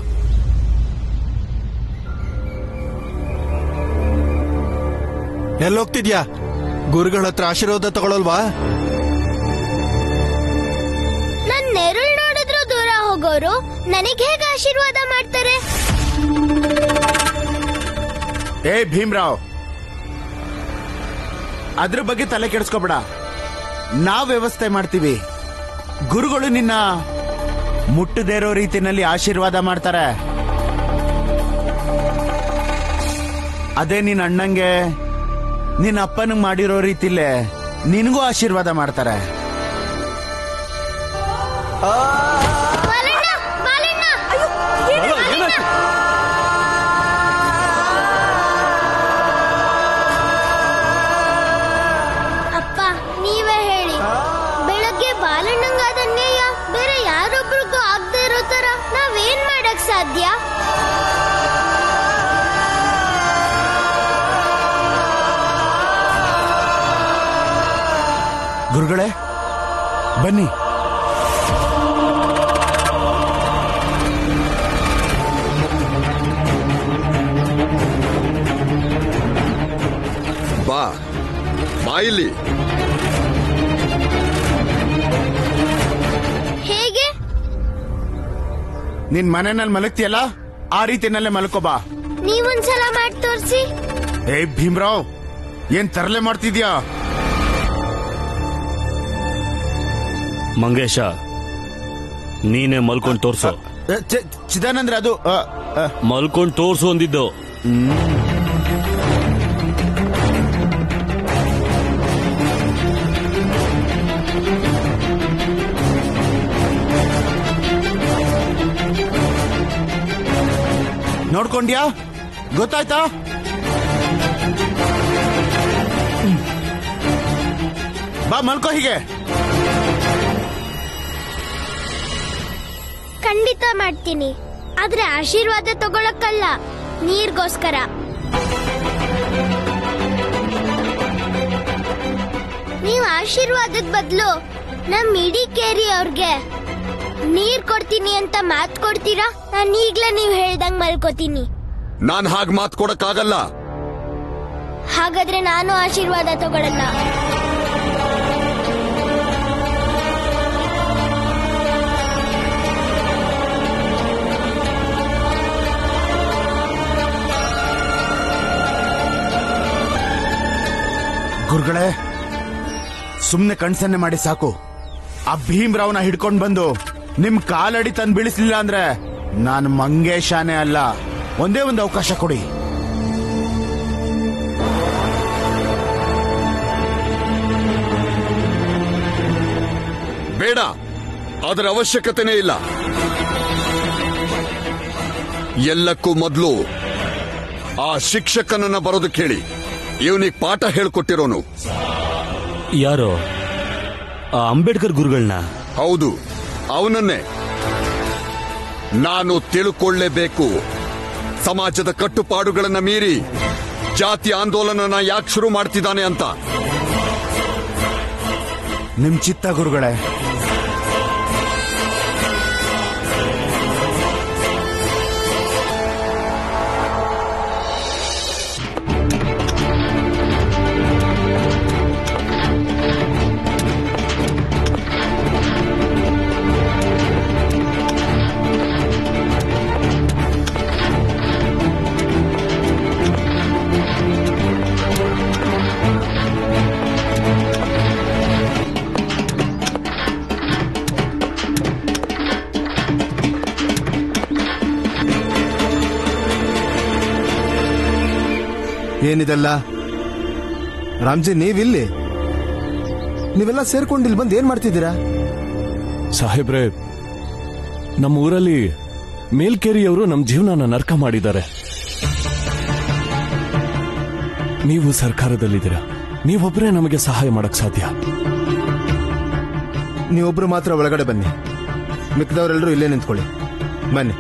ಎಲ್ಲೋಗ್ತಿದ್ಯಾ ಗುರುಗಳ ಹತ್ರ ಆಶೀರ್ವಾದ ತಗೊಳಲ್ವಾ ನನ್ ನೆರಳು ನೋಡಿದ್ರು ದೂರ ಹೋಗೋರು ನನಗ್ ಹೇಗೆ ಆಶೀರ್ವಾದ ಮಾಡ್ತಾರೆ ಏ ಭೀಮ್ರಾವ್ ಅದ್ರ ಬಗ್ಗೆ ತಲೆ ಕೆಡಿಸ್ಕೋಬೇಡ ನಾವ್ ವ್ಯವಸ್ಥೆ ಮಾಡ್ತೀವಿ ಗುರುಗಳು ನಿನ್ನ ಮುಟ್ಟದೇ ಇರೋ ರೀತಿನಲ್ಲಿ ಆಶೀರ್ವಾದ ಮಾಡ್ತಾರೆ ಅದೇ ನಿನ್ನ ಅಣ್ಣಂಗೆ ನಿನ್ನ ಅಪ್ಪನಿಗೆ ಮಾಡಿರೋ ರೀತಿಲೇ ನಿನಗೂ ಆಶೀರ್ವಾದ ಮಾಡ್ತಾರೆ ಬಾಲಣ್ಣ ಬಾಲಣ್ಣ ಅಪ್ಪ ನೀವೇ ಹೇಳಿ ಬೆಳಗ್ಗೆ ಬಾಲಣ್ಣಂಗಾದ ಅನ್ಯಾಯ ಬೇರೆ ಯಾರೊಬ್ರಿಗೂ ಆಗದೆ ಇರೋ ತರ ನಾವೇನ್ ಮಾಡಕ್ ಸಾಧ್ಯ ಗುರುಗಳೇ ಬನ್ನಿ ಬಾ ಬಾ ಇಲ್ಲಿ ಹೇಗೆ ನಿನ್ ಮನೆಯಲ್ಲಿ ಮಲಗ್ತಿಯಲ್ಲ ಆ ರೀತಿನಲ್ಲೇ ಮಲ್ಕೋ ಬಾ ನೀವೊಂದ್ಸಲ ಮಾಡಿ ತೋರ್ಸಿ ಏ ಭೀಮ್ರಾವ್ ಏನ್ ತರಲೆ ಮಾಡ್ತಿದ್ಯಾ ಮಂಗೇಶ ನೀನೇ ಮಲ್ಕೊಂಡ್ ತೋರ್ಸು ಅ, ಚ- ಚಿದಾನಂದ್ರ ಅದು ಅ, ಅ, ಮಲ್ಕೊಂಡ್ ತೋರ್ಸು ಅಂದಿದ್ದು ನೋಡ್ಕೊಂಡ್ಯಾ ಗೊತ್ತಾಯ್ತಾ ಹ್ಮ್. ಬಾ ಮಲ್ಕೋ ಹೀಗೆ ಖಂಡಿತ ಮಾಡ್ತೀನಿ ಆದ್ರೆ ಆಶೀರ್ವಾದ ತಗೊಳಕ್ಕಲ್ಲ ನೀರ್ಗೋಸ್ಕರ ನೀವ್ ಆಶೀರ್ವಾದದ ಬದಲು ನಮ್ ಇಡೀ ಕೇರಿ ಅವ್ರಿಗೆ ನೀರ್ ಕೊಡ್ತೀನಿ ಅಂತ ಮಾತ್ ಕೊಡ್ತೀರಾ ನಾನು ಈಗ್ಲೇ ನೀವ್ ಹೇಳ್ದಂಗ್ ಮಲ್ಕೋತೀನಿ ನಾನ್ ಹಾಗ್ ಮಾತ್ ಕೊಡಕ್ಕಾಗಲ್ಲ ಹಾಗಾದ್ರೆ ನಾನು ಆಶೀರ್ವಾದ ತಗೊಳಲ್ಲ ಗುರುಗಳೇ ಸುಮ್ನೆ ಕಣ್ಸನ್ನೆ ಮಾಡಿ ಸಾಕು ಆ ಭೀಮ್ರಾವ್ನ ಹಿಡ್ಕೊಂಡ್ ಬಂದು ನಿಮ್ ಕಾಲಡಿ ತಂದು ಬೀಳಿಸ್ಲಿಲ್ಲ ಅಂದ್ರೆ ನಾನು ಮಂಗೇಶಾನೇ ಅಲ್ಲ ಒಂದೇ ಒಂದು ಅವಕಾಶ ಕೊಡಿ ಬೇಡ ಅದರ ಅವಶ್ಯಕತೆನೇ ಇಲ್ಲ ಎಲ್ಲಕ್ಕೂ ಮೊದಲು ಆ ಶಿಕ್ಷಕನನ್ನ ಬರೋದು ಕೇಳಿ ಇವನಿಗೆ ಪಾಠ ಹೇಳ್ಕೊಟ್ಟಿರೋನು ಯಾರು ಆ ಅಂಬೇಡ್ಕರ್ ಗುರುಗಳನ್ನ ಹೌದು ಅವನನ್ನೇ ನಾನು ತಿಳ್ಕೊಳ್ಳೇಬೇಕು ಸಮಾಜದ ಕಟ್ಟುಪಾಡುಗಳನ್ನ ಮೀರಿ ಜಾತಿ ಆಂದೋಲನನ ಯಾಕೆ ಶುರು ಮಾಡ್ತಿದ್ದಾನೆ ಅಂತ ನಿಮ್ ಚಿತ್ತ ಗುರುಗಳೇ ಏನಿದೆಲ್ಲ ರಾಮ್ಜಿ ನೀವಿಲ್ಲಿ ನೀವೆಲ್ಲ ಸೇರ್ಕೊಂಡು ಇಲ್ಲಿ ಬಂದು ಏನ್ ಮಾಡ್ತಿದ್ದೀರಾ ಸಾಹೇಬ್ರೆ ನಮ್ಮ ಊರಲ್ಲಿ ಮೇಲ್ಕೇರಿಯವರು ನಮ್ಮ ಜೀವನನ ನರ್ಕ ಮಾಡಿದ್ದಾರೆ ನೀವು ಸರ್ಕಾರದಲ್ಲಿದ್ದೀರಾ ನೀವೊಬ್ಬರೇ ನಮಗೆ ಸಹಾಯ ಮಾಡಕ್ ಸಾಧ್ಯ ನೀವೊಬ್ರು ಮಾತ್ರ ಒಳಗಡೆ ಬನ್ನಿ ಮಿಕ್ಕದವರೆಲ್ಲರೂ ಇಲ್ಲೇ ನಿಂತ್ಕೊಳ್ಳಿ ಬನ್ನಿ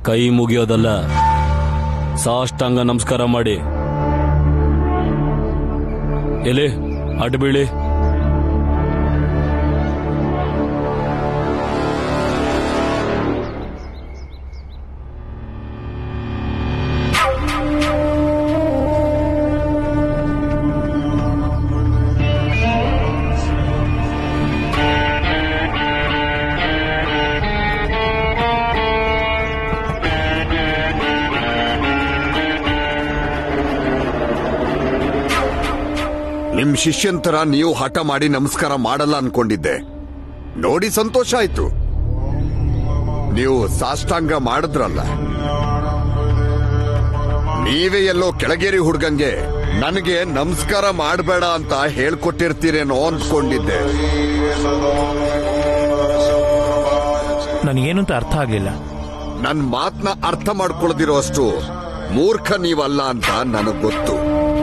ಕೈ ಮುಗಿಯೋದಲ್ಲ ಸಾಷ್ಟಾಂಗ ನಮಸ್ಕಾರ ಮಾಡಿ ಎಲೆ ಅಡ್ಬೀಳಿ ನಿಮ್ ಶಿಷ್ಯಂತರ ನೀವು ಹಠ ಮಾಡಿ ನಮಸ್ಕಾರ ಮಾಡಲ್ಲ ಅನ್ಕೊಂಡಿದ್ದೆ ನೋಡಿ ಸಂತೋಷ ಆಯ್ತು ನೀವು ಸಾಷ್ಟಾಂಗ ಮಾಡಿದ್ರಲ್ಲ ನೀವೇ ಎಲ್ಲೋ ಕೆಳಗೇರಿ ಹುಡ್ಗಂಗೆ ನನಗೆ ನಮಸ್ಕಾರ ಮಾಡಬೇಡ ಅಂತ ಹೇಳ್ಕೊಟ್ಟಿರ್ತೀರೇನೋ ಅಂದ್ಕೊಂಡಿದ್ದೆ ನನಗೇನು ಅಂತ ಅರ್ಥ ಆಗ್ಲಿಲ್ಲ ನನ್ ಮಾತ್ನ ಅರ್ಥ ಮಾಡ್ಕೊಳ್ಳದಿರೋ ಅಷ್ಟು ಮೂರ್ಖ ನೀವಲ್ಲ ಅಂತ ನನಗ್ ಗೊತ್ತು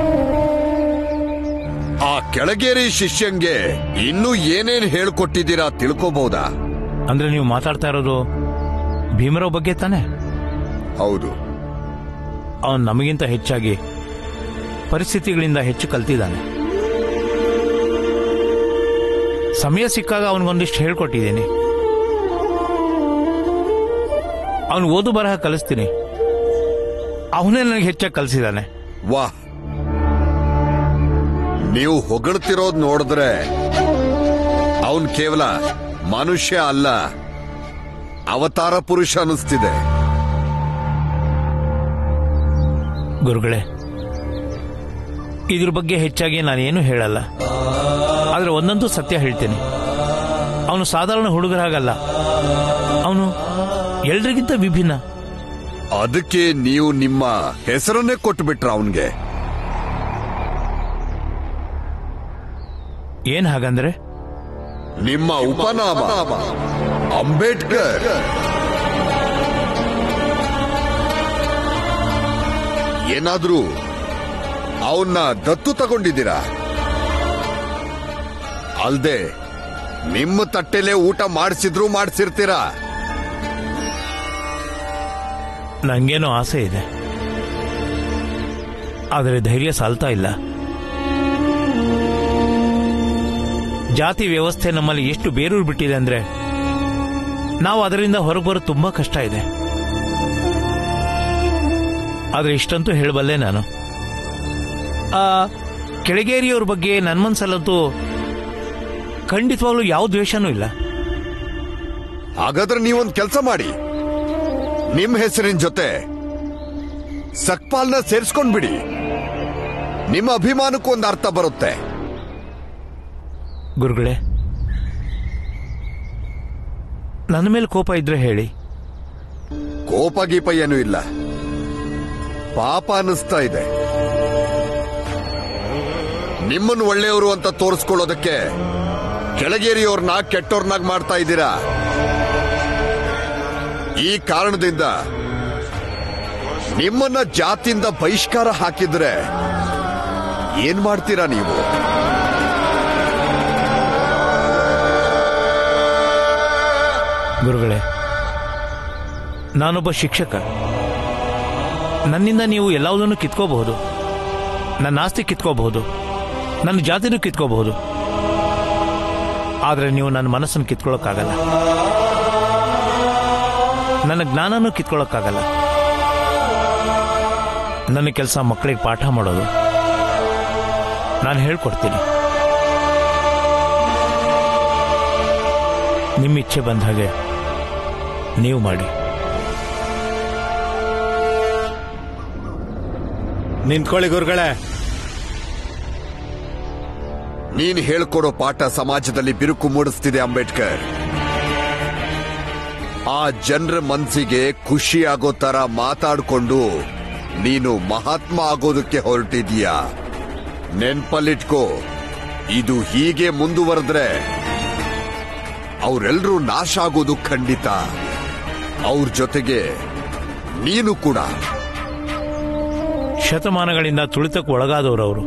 ಆ ಕೆಳಗೇರಿ ಶಿಷ್ಯಂಗೆ ಇನ್ನೂ ಏನೇನ್ ಹೇಳ್ಕೊಟ್ಟಿದ್ದೀರಾ ತಿಳ್ಕೋಬಹುದಾ ಅಂದ್ರೆ ನೀವು ಮಾತಾಡ್ತಾ ಇರೋದು ಭೀಮರಾವ್ ಬಗ್ಗೆ ತಾನೆ ಹೌದು ಅವನು ನಮಗಿಂತ ಹೆಚ್ಚಾಗಿ ಪರಿಸ್ಥಿತಿಗಳಿಂದ ಹೆಚ್ಚು ಕಲ್ತಿದ್ದಾನೆ ಸಮಯ ಸಿಕ್ಕಾಗ ಅವನಿಗೊಂದಿಷ್ಟು ಹೇಳ್ಕೊಟ್ಟಿದ್ದೀನಿ ಅವನು ಓದು ಬರಹ ಕಲಿಸ್ತೀನಿ ಅವನೇ ನನಗೆ ಹೆಚ್ಚಾಗಿ ಕಲಿಸಿದ್ದಾನೆ ವಾಹ್ ನೀವು ಹೊಗಳ್ತಿರೋದ್ ನೋಡಿದ್ರೆ ಅವನ್ ಕೇವಲ ಮನುಷ್ಯ ಅಲ್ಲ ಅವತಾರ ಪುರುಷ ಅನಿಸ್ತಿದೆ ಗುರುಗಳೇ ಇದ್ರ ಬಗ್ಗೆ ಹೆಚ್ಚಾಗಿ ನಾನೇನು ಹೇಳಲ್ಲ ಆದ್ರೆ ಒಂದಂತೂ ಸತ್ಯ ಹೇಳ್ತೇನೆ ಅವನು ಸಾಧಾರಣ ಹುಡುಗರಾಗಲ್ಲ ಅವನು ಎಲ್ರಿಗಿಂತ ವಿಭಿನ್ನ ಅದಕ್ಕೆ ನೀವು ನಿಮ್ಮ ಹೆಸರನ್ನೇ ಕೊಟ್ಟುಬಿಟ್ರ ಅವನ್ಗೆ ಏನ್ ಹಾಗಂದ್ರೆ ನಿಮ್ಮ ಉಪನಾಮ ಅಂಬೇಡ್ಕರ್ ಏನಾದ್ರೂ ಅವನ್ನ ದತ್ತು ತಗೊಂಡಿದ್ದೀರಾ ಅಲ್ದೆ ನಿಮ್ಮ ತಟ್ಟೆಲೆ ಊಟ ಮಾಡಿಸಿದ್ರು ಮಾಡಿಸಿರ್ತೀರಾ ನಂಗೇನೋ ಆಸೆ ಇದೆ ಆದರೆ ಧೈರ್ಯ ಸಾಲ್ತಾ ಇಲ್ಲ ಜಾತಿ ವ್ಯವಸ್ಥೆ ನಮ್ಮಲ್ಲಿ ಎಷ್ಟು ಬೇರೂರು ಬಿಟ್ಟಿದೆ ಅಂದ್ರೆ ನಾವು ಅದರಿಂದ ಹೊರಗೆ ಬರೋದು ತುಂಬಾ ಕಷ್ಟ ಇದೆ ಆದ್ರೆ ಇಷ್ಟಂತೂ ಹೇಳಬಲ್ಲೆ ನಾನು ಆ ಕೆಳಗೇರಿಯವ್ರ ಬಗ್ಗೆ ನನ್ನ ಮನ್ಸಲ್ಲಂತೂ ಖಂಡಿತವಾಗ್ಲೂ ಯಾವ ದ್ವೇಷನೂ ಇಲ್ಲ ಹಾಗಾದ್ರೆ ನೀವೊಂದ್ ಕೆಲಸ ಮಾಡಿ ನಿಮ್ ಹೆಸರಿನ ಜೊತೆ ಸಕ್ಪಾಲ್ನ ಸೇರ್ಸ್ಕೊಂಡ್ಬಿಡಿ ನಿಮ್ಮ ಅಭಿಮಾನಕ್ಕೂ ಒಂದು ಅರ್ಥ ಬರುತ್ತೆ ಗುರುಗಳೇ ನನ್ನ ಮೇಲೆ ಕೋಪ ಇದ್ರೆ ಹೇಳಿ ಕೋಪ ಗೀಪ ಏನೂ ಇಲ್ಲ ಪಾಪ ಅನಿಸ್ತಾ ಇದೆ ನಿಮ್ಮನ್ನು ಒಳ್ಳೆಯವರು ಅಂತ ತೋರಿಸ್ಕೊಳ್ಳೋದಕ್ಕೆ ಕೆಳಗೇರಿಯವ್ರನ್ನ ಕೆಟ್ಟೋರ್ನಾಗ್ ಮಾಡ್ತಾ ಇದ್ದೀರಾ ಈ ಕಾರಣದಿಂದ ನಿಮ್ಮನ್ನ ಜಾತಿಯಿಂದ ಬಹಿಷ್ಕಾರ ಹಾಕಿದ್ರೆ ಏನ್ ಮಾಡ್ತೀರಾ ನೀವು ಗುರುಗಳೇ ನಾನೊಬ್ಬ ಶಿಕ್ಷಕ ನನ್ನಿಂದ ನೀವು ಎಲ್ಲವುದನ್ನು ಕಿತ್ಕೋಬಹುದು ನನ್ನ ಆಸ್ತಿ ಕಿತ್ಕೋಬಹುದು ನನ್ನ ಜಾತಿನೂ ಕಿತ್ಕೋಬಹುದು ಆದರೆ ನೀವು ನನ್ನ ಮನಸ್ಸನ್ನು ಕಿತ್ಕೊಳ್ಳೋಕ್ಕಾಗಲ್ಲ ನನ್ನ ಜ್ಞಾನನೂ ಕಿತ್ಕೊಳ್ಳೋಕ್ಕಾಗಲ್ಲ ನನ್ನ ಕೆಲಸ ಮಕ್ಕಳಿಗೆ ಪಾಠ ಮಾಡೋದು ನಾನು ಹೇಳ್ಕೊಡ್ತೀನಿ ನಿಮ್ಮ ಇಚ್ಛೆ ಬಂದ ಹಾಗೆ ನೀವು ಮಾಡಿ ನಿಂತ್ಕೊಳ್ಳಿ ಗುರುಗಳೇ ನೀನ್ ಹೇಳ್ಕೊಡೋ ಪಾಠ ಸಮಾಜದಲ್ಲಿ ಬಿರುಕು ಮೂಡಿಸ್ತಿದೆ ಅಂಬೇಡ್ಕರ್ ಆ ಜನರ ಮನ್ಸಿಗೆ ಖುಷಿ ಆಗೋ ತರ ಮಾತಾಡ್ಕೊಂಡು ನೀನು ಮಹಾತ್ಮ ಆಗೋದಕ್ಕೆ ಹೊರಟಿದೀಯಾ ನೆನ್ಪಲ್ಲಿಟ್ಕೋ ಇದು ಹೀಗೆ ಮುಂದುವರೆದ್ರೆ ಅವರೆಲ್ಲರೂ ನಾಶ ಆಗೋದು ಖಂಡಿತ ಅವ್ರ ಜೊತೆಗೆ ನೀನು ಕೂಡ ಶತಮಾನಗಳಿಂದ ತುಳಿತಕ್ಕೆ ಒಳಗಾದವರು ಅವರು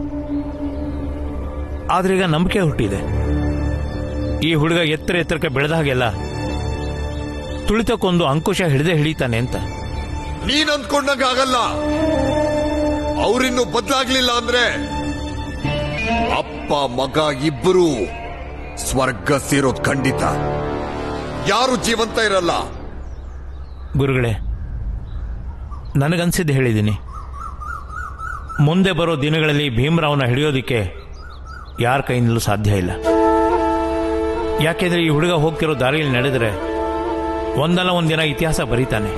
ಆದ್ರೀಗ ನಂಬಿಕೆ ಹುಟ್ಟಿದೆ ಈ ಹುಡುಗ ಎತ್ತರ ಎತ್ತರಕ್ಕೆ ಬೆಳೆದ ಹಾಗೆಲ್ಲ ತುಳಿತಕ್ಕೊಂದು ಅಂಕುಶ ಹಿಡಿದೇ ಹಿಡಿತಾನೆ ಅಂತ ನೀನ್ ಅಂದ್ಕೊಂಡಂಗ ಆಗಲ್ಲ ಅವರಿನ್ನು ಬದಲಾಗ್ಲಿಲ್ಲ ಅಂದ್ರೆ ಅಪ್ಪ ಮಗ ಇಬ್ಬರು ಸ್ವರ್ಗ ಸೇರೋದ್ ಖಂಡಿತ ಯಾರು ಜೀವಂತ ಇರಲ್ಲ ಗುರುಗಳೇ ನನಗನ್ಸಿದ್ದು ಹೇಳಿದ್ದೀನಿ ಮುಂದೆ ಬರೋ ದಿನಗಳಲ್ಲಿ ಭೀಮರಾವ್ನ ಹಿಡಿಯೋದಿಕ್ಕೆ ಯಾರ ಕೈಯಿಂದಲೂ ಸಾಧ್ಯ ಇಲ್ಲ ಯಾಕೆಂದ್ರೆ ಈ ಹುಡುಗ ಹೋಗ್ತಿರೋ ದಾರಿಯಲ್ಲಿ ನಡೆದರೆ ಒಂದಲ್ಲ ಒಂದಿನ ಇತಿಹಾಸ ಬರೀತಾನೆ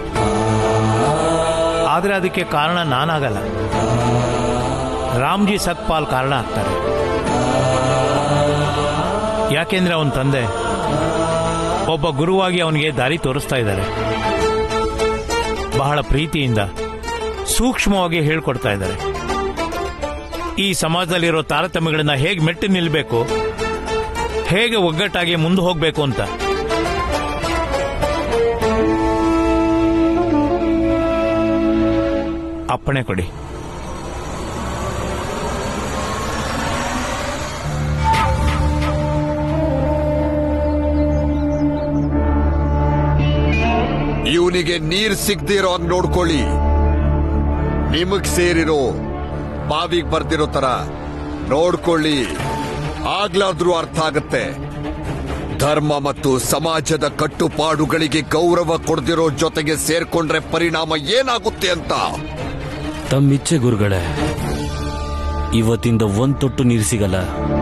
ಆದರೆ ಅದಕ್ಕೆ ಕಾರಣ ನಾನಾಗಲ್ಲ ರಾಮ್ಜಿ ಸತ್ಪಾಲ್ ಕಾರಣ ಆಗ್ತಾರೆ ಯಾಕೆಂದ್ರೆ ಅವನ ತಂದೆ ಒಬ್ಬ ಗುರುವಾಗಿ ಅವನಿಗೆ ದಾರಿ ತೋರಿಸ್ತಾ ಇದ್ದಾರೆ ಬಹಳ ಪ್ರೀತಿಯಿಂದ ಸೂಕ್ಷ್ಮವಾಗಿ ಹೇಳ್ಕೊಡ್ತಾ ಇದ್ದಾರೆ ಈ ಸಮಾಜದಲ್ಲಿರೋ ತಾರತಮ್ಯಗಳನ್ನ ಹೇಗೆ ಮೆಟ್ಟಿ ನಿಲ್ಲಬೇಕು ಹೇಗೆ ಒಗ್ಗಟ್ಟಾಗಿ ಮುಂದೆ ಹೋಗ್ಬೇಕು ಅಂತ ಅಪ್ಪಣೆ ಕೊಡಿ ಇವನಿಗೆ ನೀರ್ ಸಿಗ್ದಿರೋ ಹಂಗ್ ನೋಡ್ಕೊಳ್ಳಿ ನಿಮಗ್ ಸೇರಿರೋ ಬಾವಿಗ್ ಬರ್ದಿರೋ ತರ ನೋಡ್ಕೊಳ್ಳಿ ಆಗ್ಲಾದ್ರೂ ಅರ್ಥ ಆಗತ್ತೆ ಧರ್ಮ ಮತ್ತು ಸಮಾಜದ ಕಟ್ಟುಪಾಡುಗಳಿಗೆ ಗೌರವ ಕೊಡ್ದಿರೋ ಜೊತೆಗೆ ಸೇರ್ಕೊಂಡ್ರೆ ಪರಿಣಾಮ ಏನಾಗುತ್ತೆ ಅಂತ ತಮ್ಮಿಚ್ಛೆ ಗುರುಗಳೇ ಇವತ್ತಿಂದ ಒಂದ್ ತೊಟ್ಟು ನೀರು ಸಿಗಲ್ಲ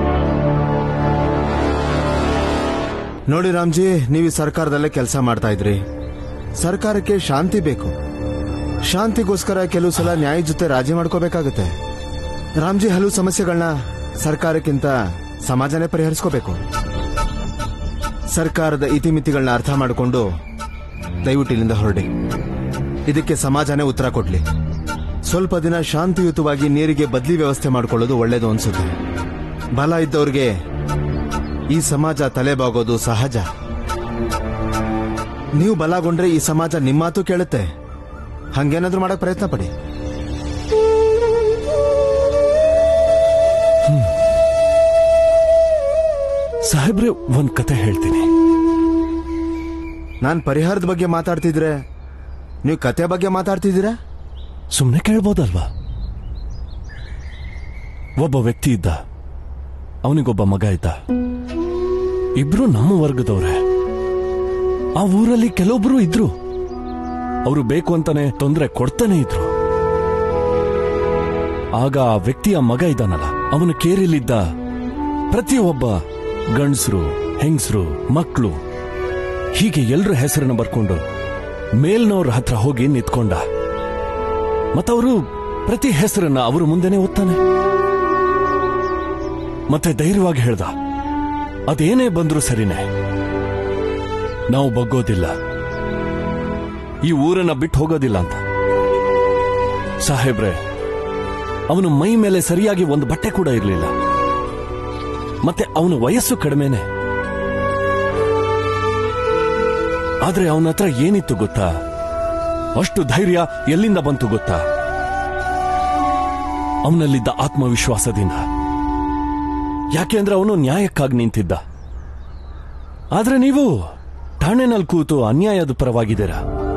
ನೋಡಿ ರಾಮ್ಜಿ ನೀವು ಈ ಸರ್ಕಾರದಲ್ಲೇ ಕೆಲಸ ಮಾಡ್ತಾ ಇದ್ರಿ ಸರ್ಕಾರಕ್ಕೆ ಶಾಂತಿ ಬೇಕು ಶಾಂತಿಗೋಸ್ಕರ ಕೆಲವು ಸಲ ನ್ಯಾಯ ಜೊತೆ ರಾಜಿ ಮಾಡ್ಕೋಬೇಕಾಗುತ್ತೆ ರಾಮ್ಜಿ ಹಲವು ಸಮಸ್ಯೆಗಳನ್ನ ಸರ್ಕಾರಕ್ಕಿಂತ ಸಮಾಜನೇ ಪರಿಹರಿಸ್ಕೋಬೇಕು ಸರ್ಕಾರದ ಇತಿಮಿತಿಗಳನ್ನ ಅರ್ಥ ಮಾಡಿಕೊಂಡು ದಯವಿಟ್ಟು ಇಲ್ಲಿಂದ ಹೊರಡಿ ಇದಕ್ಕೆ ಸಮಾಜನೇ ಉತ್ತರ ಕೊಡ್ಲಿ ಸ್ವಲ್ಪ ದಿನ ಶಾಂತಿಯುತವಾಗಿ ನೀರಿಗೆ ಬದಲಿ ವ್ಯವಸ್ಥೆ ಮಾಡ್ಕೊಳ್ಳೋದು ಒಳ್ಳೇದು ಅನ್ಸುತ್ತೆ ಬಲ ಇದ್ದವ್ರಿಗೆ ಈ ಸಮಾಜ ತಲೆಬಾಗೋದು ಸಹಜ ನೀವು ಬಲಗೊಂಡ್ರೆ ಈ ಸಮಾಜ ನಿಮ್ಮ ಮಾತು ಕೇಳುತ್ತೆ ಹಂಗೇನಾದ್ರೂ ಮಾಡಕ್ ಪ್ರಯತ್ನ ಪಡಿ ಸಾಹೇಬ್ರೆ ಒಂದ್ ಕತೆ ಹೇಳ್ತೀನಿ ನಾನ್ ಪರಿಹಾರದ ಬಗ್ಗೆ ಮಾತಾಡ್ತಿದ್ರೆ ನೀವು ಕತೆ ಬಗ್ಗೆ ಮಾತಾಡ್ತಿದ್ದೀರಾ ಸುಮ್ನೆ ಕೇಳ್ಬೋದಲ್ವಾ ಒಬ್ಬ ವ್ಯಕ್ತಿ ಇದ್ದ ಅವನಿಗೊಬ್ಬ ಮಗ ಇದ್ದ ಇಬ್ರು ನಮ್ಮ ವರ್ಗದವ್ರೆ ಆ ಊರಲ್ಲಿ ಕೆಲವೊಬ್ರು ಇದ್ರು ಅವರು ಬೇಕು ಅಂತಾನೆ ತೊಂದರೆ ಕೊಡ್ತಾನೆ ಇದ್ರು ಆಗ ಆ ವ್ಯಕ್ತಿಯ ಮಗ ಇದ್ದಾನಲ್ಲ ಅವನ ಕೇರಿಲಿದ್ದ ಪ್ರತಿಯೊಬ್ಬ ಗಂಡಸರು ಹೆಂಗಸರು ಮಕ್ಕಳು ಹೀಗೆ ಎಲ್ರ ಹೆಸರನ್ನ ಬರ್ಕೊಂಡು ಮೇಲ್ನವ್ರ ಹತ್ರ ಹೋಗಿ ನಿಂತ್ಕೊಂಡ ಮತ್ತವರು ಪ್ರತಿ ಹೆಸರನ್ನ ಅವರು ಮುಂದೆನೆ ಓದ್ತಾನೆ ಮತ್ತೆ ಧೈರ್ಯವಾಗಿ ಹೇಳ್ದ ಅದೇನೇ ಬಂದ್ರೂ ಸರಿನೇ ನಾವು ಬಗ್ಗೋದಿಲ್ಲ ಈ ಊರನ್ನ ಬಿಟ್ಟು ಹೋಗೋದಿಲ್ಲ ಅಂತ ಸಾಹೇಬ್ರೆ ಅವನು ಮೈ ಮೇಲೆ ಸರಿಯಾಗಿ ಒಂದು ಬಟ್ಟೆ ಕೂಡ ಇರಲಿಲ್ಲ ಮತ್ತೆ ಅವನ ವಯಸ್ಸು ಕಡಿಮೆನೆ ಆದ್ರೆ ಅವನ ಹತ್ರ ಏನಿತ್ತು ಗೊತ್ತಾ ಅಷ್ಟು ಧೈರ್ಯ ಎಲ್ಲಿಂದ ಬಂತು ಗೊತ್ತಾ ಅವನಲ್ಲಿದ್ದ ಆತ್ಮವಿಶ್ವಾಸದಿಂದ ಯಾಕೆ ಅಂದ್ರೆ ಅವನು ನ್ಯಾಯಕ್ಕಾಗಿ ನಿಂತಿದ್ದ ಆದ್ರೆ ನೀವು ಠಾಣೆನಲ್ಲಿ ಕೂತು ಅನ್ಯಾಯದ ಪರವಾಗಿದ್ದೀರಾ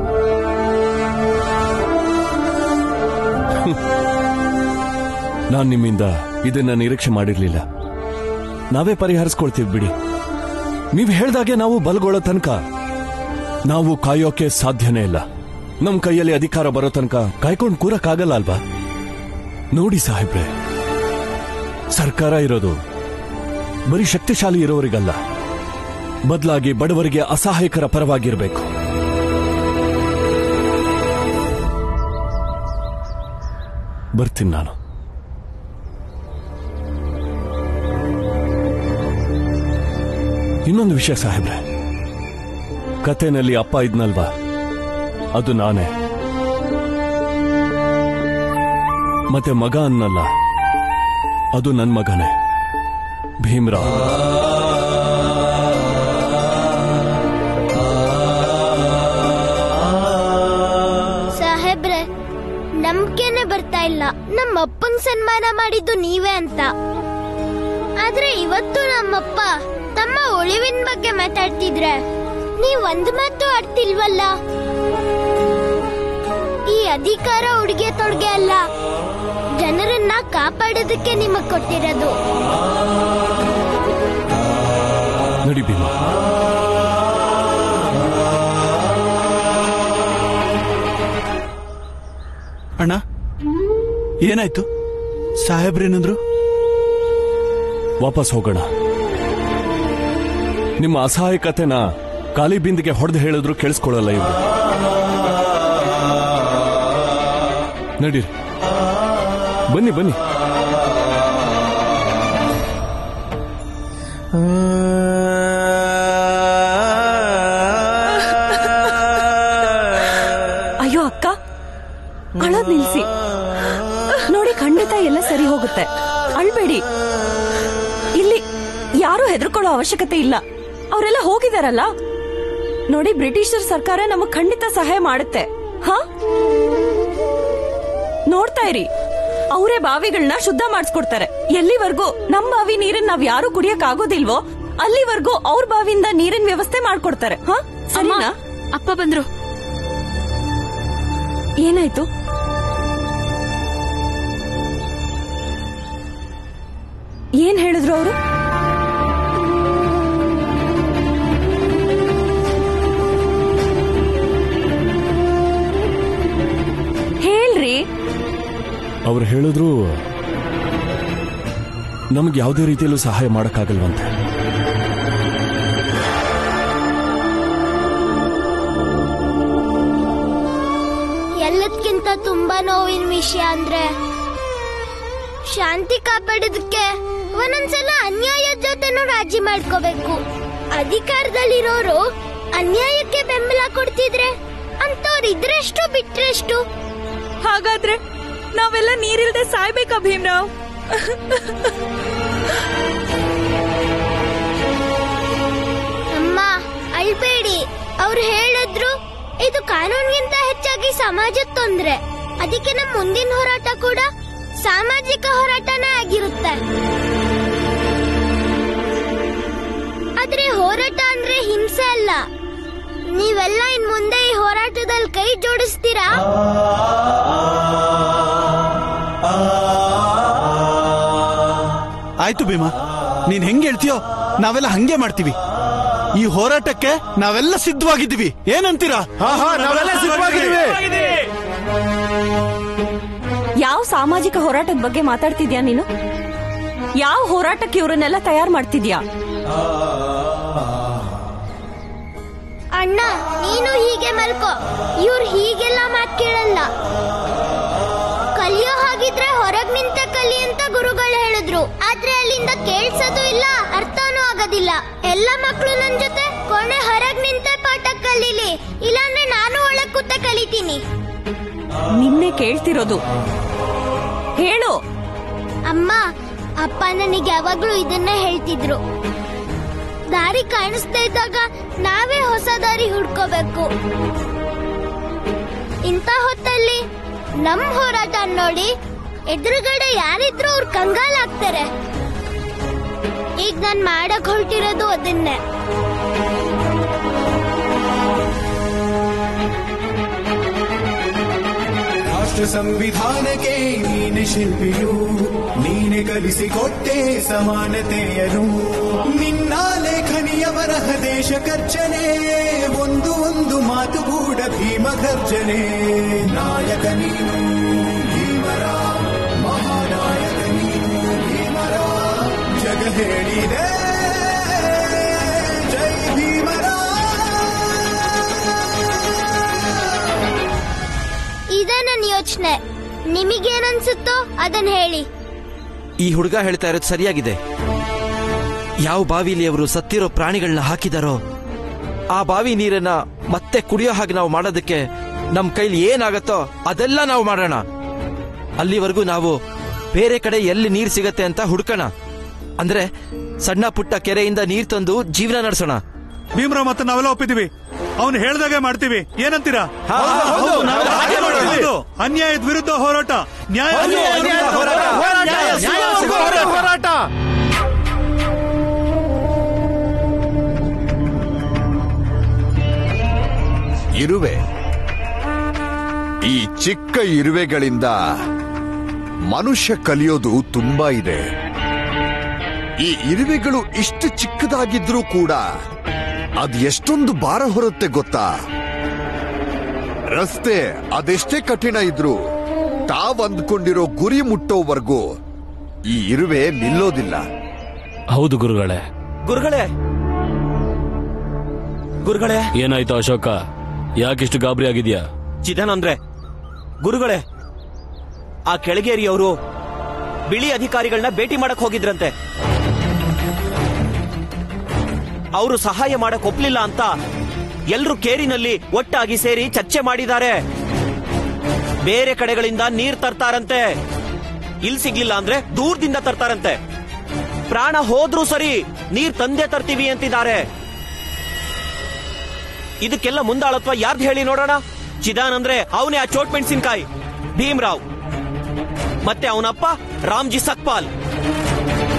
ನಾನ್ ನಿಮ್ಮಿಂದ ಇದನ್ನ ನಿರೀಕ್ಷೆ ಮಾಡಿರ್ಲಿಲ್ಲ ನಾವೇ ಪರಿಹರಿಸ್ಕೊಳ್ತೀವಿ ಬಿಡಿ ನೀವು ಹೇಳ್ದಾಗೆ ನಾವು ಬಲಗೊಳ್ಳೋ ತನಕ ನಾವು ಕಾಯೋಕೆ ಸಾಧ್ಯನೇ ಇಲ್ಲ ನಮ್ ಕೈಯಲ್ಲಿ ಅಧಿಕಾರ ಬರೋ ತನಕ ಕಾಯ್ಕೊಂಡು ಕೂರಕ್ಕಾಗಲ್ಲ ಅಲ್ವಾ ನೋಡಿ ಸಾಹೇಬ್ರೆ ಸರ್ಕಾರ ಇರೋದು ಬರೀ ಶಕ್ತಿಶಾಲಿ ಇರೋರಿಗಲ್ಲ ಬದಲಾಗಿ ಬಡವರಿಗೆ ಅಸಹಾಯಕರ ಪರವಾಗಿರ್ಬೇಕು ಬರ್ತೀನಿ ನಾನು ಇನ್ನೊಂದು ವಿಷಯ ಸಾಹೇಬ್ರೆ ಕಥೆನಲ್ಲಿ ಅಪ್ಪ ಇದ್ನಲ್ವಾ ಅದು ನಾನೇ ಮತ್ತೆ ಮಗ ಅನ್ನಲ್ಲ ಅದು ನನ್ ಮಗನೇ ಭೀಮ್ರಾವ್ ಸಾಹೇಬ್ರೆ ನಂಬಿಕೆನೆ ಬರ್ತಾ ಇಲ್ಲ ನಮ್ಮ ಅಪ್ಪಂಗ್ ಸನ್ಮಾನ ಮಾಡಿದ್ದು ನೀವೇ ಅಂತ ಆದ್ರೆ ಇವತ್ತು ನಮ್ಮಪ್ಪ ತಮ್ಮ ಉಳಿವಿನ ಬಗ್ಗೆ ಮಾತಾಡ್ತಿದ್ರೆ ನೀವ್ ಒಂದ್ ಮಾತು ಆಡ್ತಿಲ್ವಲ್ಲ ಈ ಅಧಿಕಾರ ಉಡುಗೆ ತೊಡುಗೆ ಅಲ್ಲ ಜನರನ್ನ ಕಾಪಾಡೋದಕ್ಕೆ ನಿಮಗ್ ಕೊಟ್ಟಿರೋದು ನಡಿ ಭೀಮಾ ಅಣ್ಣ ಏನಾಯ್ತು ಸಾಹೇಬ್ರೇನಂದ್ರು ವಾಪಸ್ ಹೋಗೋಣ ನಿಮ್ಮ ಅಸಹಾಯಕತೆನ ಖಾಲಿ ಬಿಂದಿಗೆ ಹೊಡೆದು ಹೇಳಿದ್ರು ಕೇಳಿಸ್ಕೊಳ್ಳಲ್ಲ ಇವರು ನಡೀರಿ ಬನ್ನಿ ಬನ್ನಿ ಅಯ್ಯೋ ಅಕ್ಕ ಅಳೋದ್ ನಿಲ್ಸಿ ನೋಡಿ ಖಂಡಿತ ಎಲ್ಲ ಸರಿ ಹೋಗುತ್ತೆ ಅಳ್ಬೇಡಿ ಇಲ್ಲಿ ಯಾರು ಹೆದರ್ಕೊಳ್ಳೋ ಅವಶ್ಯಕತೆ ಇಲ್ಲ ಅವರೆಲ್ಲ ಹೋಗಿದಾರಲ್ಲ ನೋಡಿ ಬ್ರಿಟಿಷರ್ ಸರ್ಕಾರ ನಮಗ್ ಖಂಡಿತ ಸಹಾಯ ಮಾಡುತ್ತೆ ಹ ನೋಡ್ತಾ ಇರಿ ಅವರೇ ಬಾವಿಗಳನ್ನ ಶುದ್ಧ ಮಾಡಿಸ್ಕೊಡ್ತಾರೆ ಎಲ್ಲಿವರೆಗೂ ನಮ್ ಬಾವಿ ನೀರನ್ನ ನಾವ್ ಯಾರು ಕುಡಿಯಕ್ ಆಗೋದಿಲ್ವೋ ಅಲ್ಲಿವರೆಗೂ ಅವ್ರ ಬಾವಿಯಿಂದ ನೀರಿನ ವ್ಯವಸ್ಥೆ ಮಾಡ್ಕೊಡ್ತಾರೆ ಹ ಸರಿನಾ ಅಪ್ಪ ಬಂದ್ರು ಏನಾಯ್ತು ಏನ್ ಹೇಳಿದ್ರು ಅವರು ಹೇಳ್ರಿ ಅವ್ರು ಹೇಳಿದ್ರು ನಮ್ಗೆ ಯಾವುದೇ ರೀತಿಯಲ್ಲೂ ಸಹಾಯ ಮಾಡಕ್ಕಾಗಲ್ವಂತೆ ಎಲ್ಲದಕ್ಕಿಂತ ತುಂಬಾ ನೋವಿನ ವಿಷಯ ಅಂದ್ರೆ ಶಾಂತಿ ಕಾಪಾಡೋದಕ್ಕೆ ಒಂದೊಂದ್ಸಲ ಅನ್ಯಾಯದ ಜೊತೆನೂ ರಾಜಿ ಮಾಡ್ಕೋಬೇಕು ಅಧಿಕಾರದಲ್ಲಿರೋರು ಅನ್ಯಾಯಕ್ಕೆ ಬೆಂಬಲ ಕೊಡ್ತಿದ್ರೆ ಅಂತವ್ರು ಇದ್ರೆಷ್ಟು ಬಿಟ್ರೆಷ್ಟು ಹಾಗಾದ್ರೆ ನಾವೆಲ್ಲ ನೀರಿಲ್ದೆ ಸಾಯ್ಬೇಕಾ ಭೀಮ್ರಾವ್ ಅಮ್ಮ ಅಳ್ಬೇಡಿ ಅವ್ರು ಹೇಳಿದ್ರು ಇದು ಕಾನೂನ್ಗಿಂತ ಹೆಚ್ಚಾಗಿ ಸಮಾಜದ ತೊಂದ್ರೆ ಅದಕ್ಕೆ ನಮ್ಮ ಮುಂದಿನ ಹೋರಾಟ ಕೂಡ ಸಾಮಾಜಿಕ ಹೋರಾಟನೇ ಆಗಿರುತ್ತೆ ಆದ್ರೆ ಹೋರಾಟ ಅಂದ್ರೆ ಹಿಂಸೆ ಅಲ್ಲ ನೀವೆಲ್ಲ ಇನ್ ಮುಂದೆ ಈ ಹೋರಾಟದಲ್ಲಿ ಕೈ ಜೋಡಿಸ್ತೀರಾ ಆಯ್ತು ಭೀಮಾ ನೀನ್ ಹೆಂಗ್ ಹೇಳ್ತೀಯೋ ನಾವೆಲ್ಲ ಹಂಗೆ ಮಾಡ್ತೀವಿ ಈ ಹೋರಾಟಕ್ಕೆ ನಾವೆಲ್ಲ ಸಿದ್ಧವಾಗಿದ್ದೀವಿ ಏನಂತೀರಾ ಯಾವ ಸಾಮಾಜಿಕ ಹೋರಾಟದ ಬಗ್ಗೆ ಮಾತಾಡ್ತಿದ್ಯಾ ನೀನು ಯಾವ ಹೋರಾಟಕ್ಕೆ ಇವರನ್ನೆಲ್ಲ ತಯಾರು ಮಾಡ್ತಿದ್ಯಾ ಅಣ್ಣ ನೀನು ಹೀಗೆ ಮಲ್ಕೋ ಇವ್ರು ಹೀಗೆಲ್ಲ ಮಾತ್ ಕೇಳಲ್ಲ ಕಲಿಯೋ ಹಾಗಿದ್ರೆ ಹೊರಗ್ ನಿಂತ ಕಲಿ ಅಂತ ಗುರುಗಳು ಹೇಳಿದ್ರು ಆದ್ರೆ ಅಲ್ಲಿಂದ ಕೇಳ್ಸೋದು ಇಲ್ಲ ಅರ್ಥನೂ ಆಗೋದಿಲ್ಲ ಎಲ್ಲ ಮಕ್ಕಳು ನನ್ ಜೊತೆ ಕೊನೆ ಹೊರಗ್ ನಿಂತ ಪಾಠ ಕಲೀಲಿ ಇಲ್ಲಾಂದ್ರೆ ನಾನು ಒಳಗ್ ಕೂತ ಕಲಿತೀನಿ ನಿನ್ನೆ ಕೇಳ್ತಿರೋದು ಹೇಳು ಅಮ್ಮ ಅಪ್ಪ ನನಗೆ ಯಾವಾಗ್ಲೂ ಇದನ್ನೇ ಹೇಳ್ತಿದ್ರು ದಾರಿ ಕಾಣಿಸ್ತಾ ಇದ್ದಾಗ ನಾವೇ ಹೊಸ ದಾರಿ ಹುಡ್ಕೋಬೇಕು ಇಂಥ ಹೊತ್ತಲ್ಲಿ ನಮ್ ಹೋರಾಟ ನೋಡಿ ಎದುರುಗಡೆ ಯಾರಿದ್ರು ಅವ್ರು ಕಂಗಾಲಾಗ್ತಾರೆ ಈಗ ನಾನ್ ಮಾಡಕ್ ಹೊರಟಿರೋದು ಅದನ್ನೇ ರಾಷ್ಟ್ರ ಸಂವಿಧಾನಕ್ಕೆ ನೀನೆ ಶಿಲ್ಪಿಯು ನೀನೆ ಕಲಿಸಿಕೊಟ್ಟೆ ಸಮಾನತೆಯನು ನಿನ್ನ ಲೇಖನಿಯ ಬರಹ ದೇಶ ಕರ್ಚನೆ ಒಂದು ಒಂದು ಮಾತು ಕೂಡ ಭೀಮ ಗರ್ಜನೆ ನಾಯಕ ನೀನು ಭೀಮರ ಮಹಾನಾಯಕ ನೀನು ಭೀಮರ ಜಗ ಹೇಳಿದೆ ಜೈ ಭೀಮರ ಇದ ನನ್ನ ಯೋಚನೆ ನಿಮಗೇನನ್ಸುತ್ತೋ ಅದನ್ನ ಹೇಳಿ ಈ ಹುಡುಗ ಹೇಳ್ತಾ ಇರೋದು ಸರಿಯಾಗಿದೆ ಯಾವ ಬಾವಿಲಿ ಅವರು ಸತ್ತಿರೋ ಪ್ರಾಣಿಗಳನ್ನ ಹಾಕಿದಾರೋ ಆ ಬಾವಿ ನೀರನ್ನ ಮತ್ತೆ ಕುಡಿಯೋ ಹಾಗೆ ನಾವು ಮಾಡೋದಕ್ಕೆ ನಮ್ ಕೈಲಿ ಏನಾಗತ್ತೋ ಅದೆಲ್ಲ ನಾವು ಮಾಡೋಣ ಅಲ್ಲಿವರೆಗೂ ನಾವು ಬೇರೆ ಕಡೆ ಎಲ್ಲಿ ನೀರ್ ಸಿಗತ್ತೆ ಅಂತ ಹುಡ್ಕೋಣ ಅಂದ್ರೆ ಸಣ್ಣ ಪುಟ್ಟ ಕೆರೆಯಿಂದ ನೀರ್ ತಂದು ಜೀವನ ನಡೆಸೋಣ ಭೀಮರಾವ್ ಮತ್ತೆ ನಾವೆಲ್ಲ ಒಪ್ಪಿದೀವಿ ಅವನು ಹೇಳ್ದಾಗೆ ಮಾಡ್ತೀವಿ ಏನಂತೀರಾ ಹಾ, ಹಾ, ಹೌದು, ನಾವೆಲ್ಲ ಹಾಗೆ ಮಾಡ್ತೀವಿ. ಹೌದು. ಅನ್ಯಾಯದ ವಿರುದ್ಧ ಹೋರಾಟ ನ್ಯಾಯ ಅನ್ಯಾಯದ ವಿರುದ್ಧ ಹೋರಾಟ. ನ್ಯಾಯ ಸಿಗುವವರೆಗೂ ಹೋರಾಟ. ಇರುವೆ ಈ ಚಿಕ್ಕ ಇರುವೆಗಳಿಂದ ಮನುಷ್ಯ ಕಲಿಯೋದು ತುಂಬಾ ಇದೆ ಈ ಇರುವೆಗಳು ಇಷ್ಟು ಚಿಕ್ಕದಾಗಿದ್ರೂ ಕೂಡ ಅದ್ ಎಷ್ಟೊಂದು ಭಾರ ಹೊರುತ್ತೆ ಗೊತ್ತಾ ರಸ್ತೆ ಅದೆಷ್ಟೇ ಕಠಿಣ ಇದ್ರು ತಾವ್ ಅಂದ್ಕೊಂಡಿರೋ ಗುರಿ ಮುಟ್ಟೋವರೆಗೂ ಈ ಇರುವೆ ನಿಲ್ಲೋದಿಲ್ಲ ಹೌದು ಗುರುಗಳೇ ಗುರುಗಳೇ ಗುರುಗಳೇ ಏನಾಯ್ತು ಅಶೋಕ ಯಾಕಿಷ್ಟು ಗಾಬರಿ ಆಗಿದ್ಯಾ ಚಿದಾನಂದ್ರೆ ಗುರುಗಳೇ ಆ ಕೆಳಗೇರಿಯವರು ಬಿಳಿ ಅಧಿಕಾರಿಗಳನ್ನ ಭೇಟಿ ಮಾಡಕ್ ಹೋಗಿದ್ರಂತೆ ಅವರು ಸಹಾಯ ಮಾಡಕ್ ಒಪ್ಲಿಲ್ಲ ಅಂತ ಎಲ್ರು ಕೇರಿನಲ್ಲಿ ಒಟ್ಟಾಗಿ ಸೇರಿ ಚರ್ಚೆ ಮಾಡಿದ್ದಾರೆ ಬೇರೆ ಕಡೆಗಳಿಂದ ನೀರ್ ತರ್ತಾರಂತೆ ಇಲ್ ಸಿಗ್ಲಿಲ್ಲ ಅಂದ್ರೆ ದೂರದಿಂದ ತರ್ತಾರಂತೆ ಪ್ರಾಣ ಹೋದ್ರೂ ಸರಿ ನೀರ್ ತಂದೆ ತರ್ತೀವಿ ಅಂತಿದ್ದಾರೆ ಇದಕ್ಕೆಲ್ಲ ಮುಂದಾಳತ್ವ ಯಾರ್ದು ಹೇಳಿ ನೋಡೋಣ ಚಿದಾನ್ ಅಂದ್ರೆ ಅವನೇ ಆ ಚೋಟ್ ಮೆಣಸಿನ್ಕಾಯಿ ಭೀಮ್ರಾವ್ ಮತ್ತೆ ಅವನಪ್ಪ ರಾಮ್ಜಿ ಸಕ್ಪಾಲ್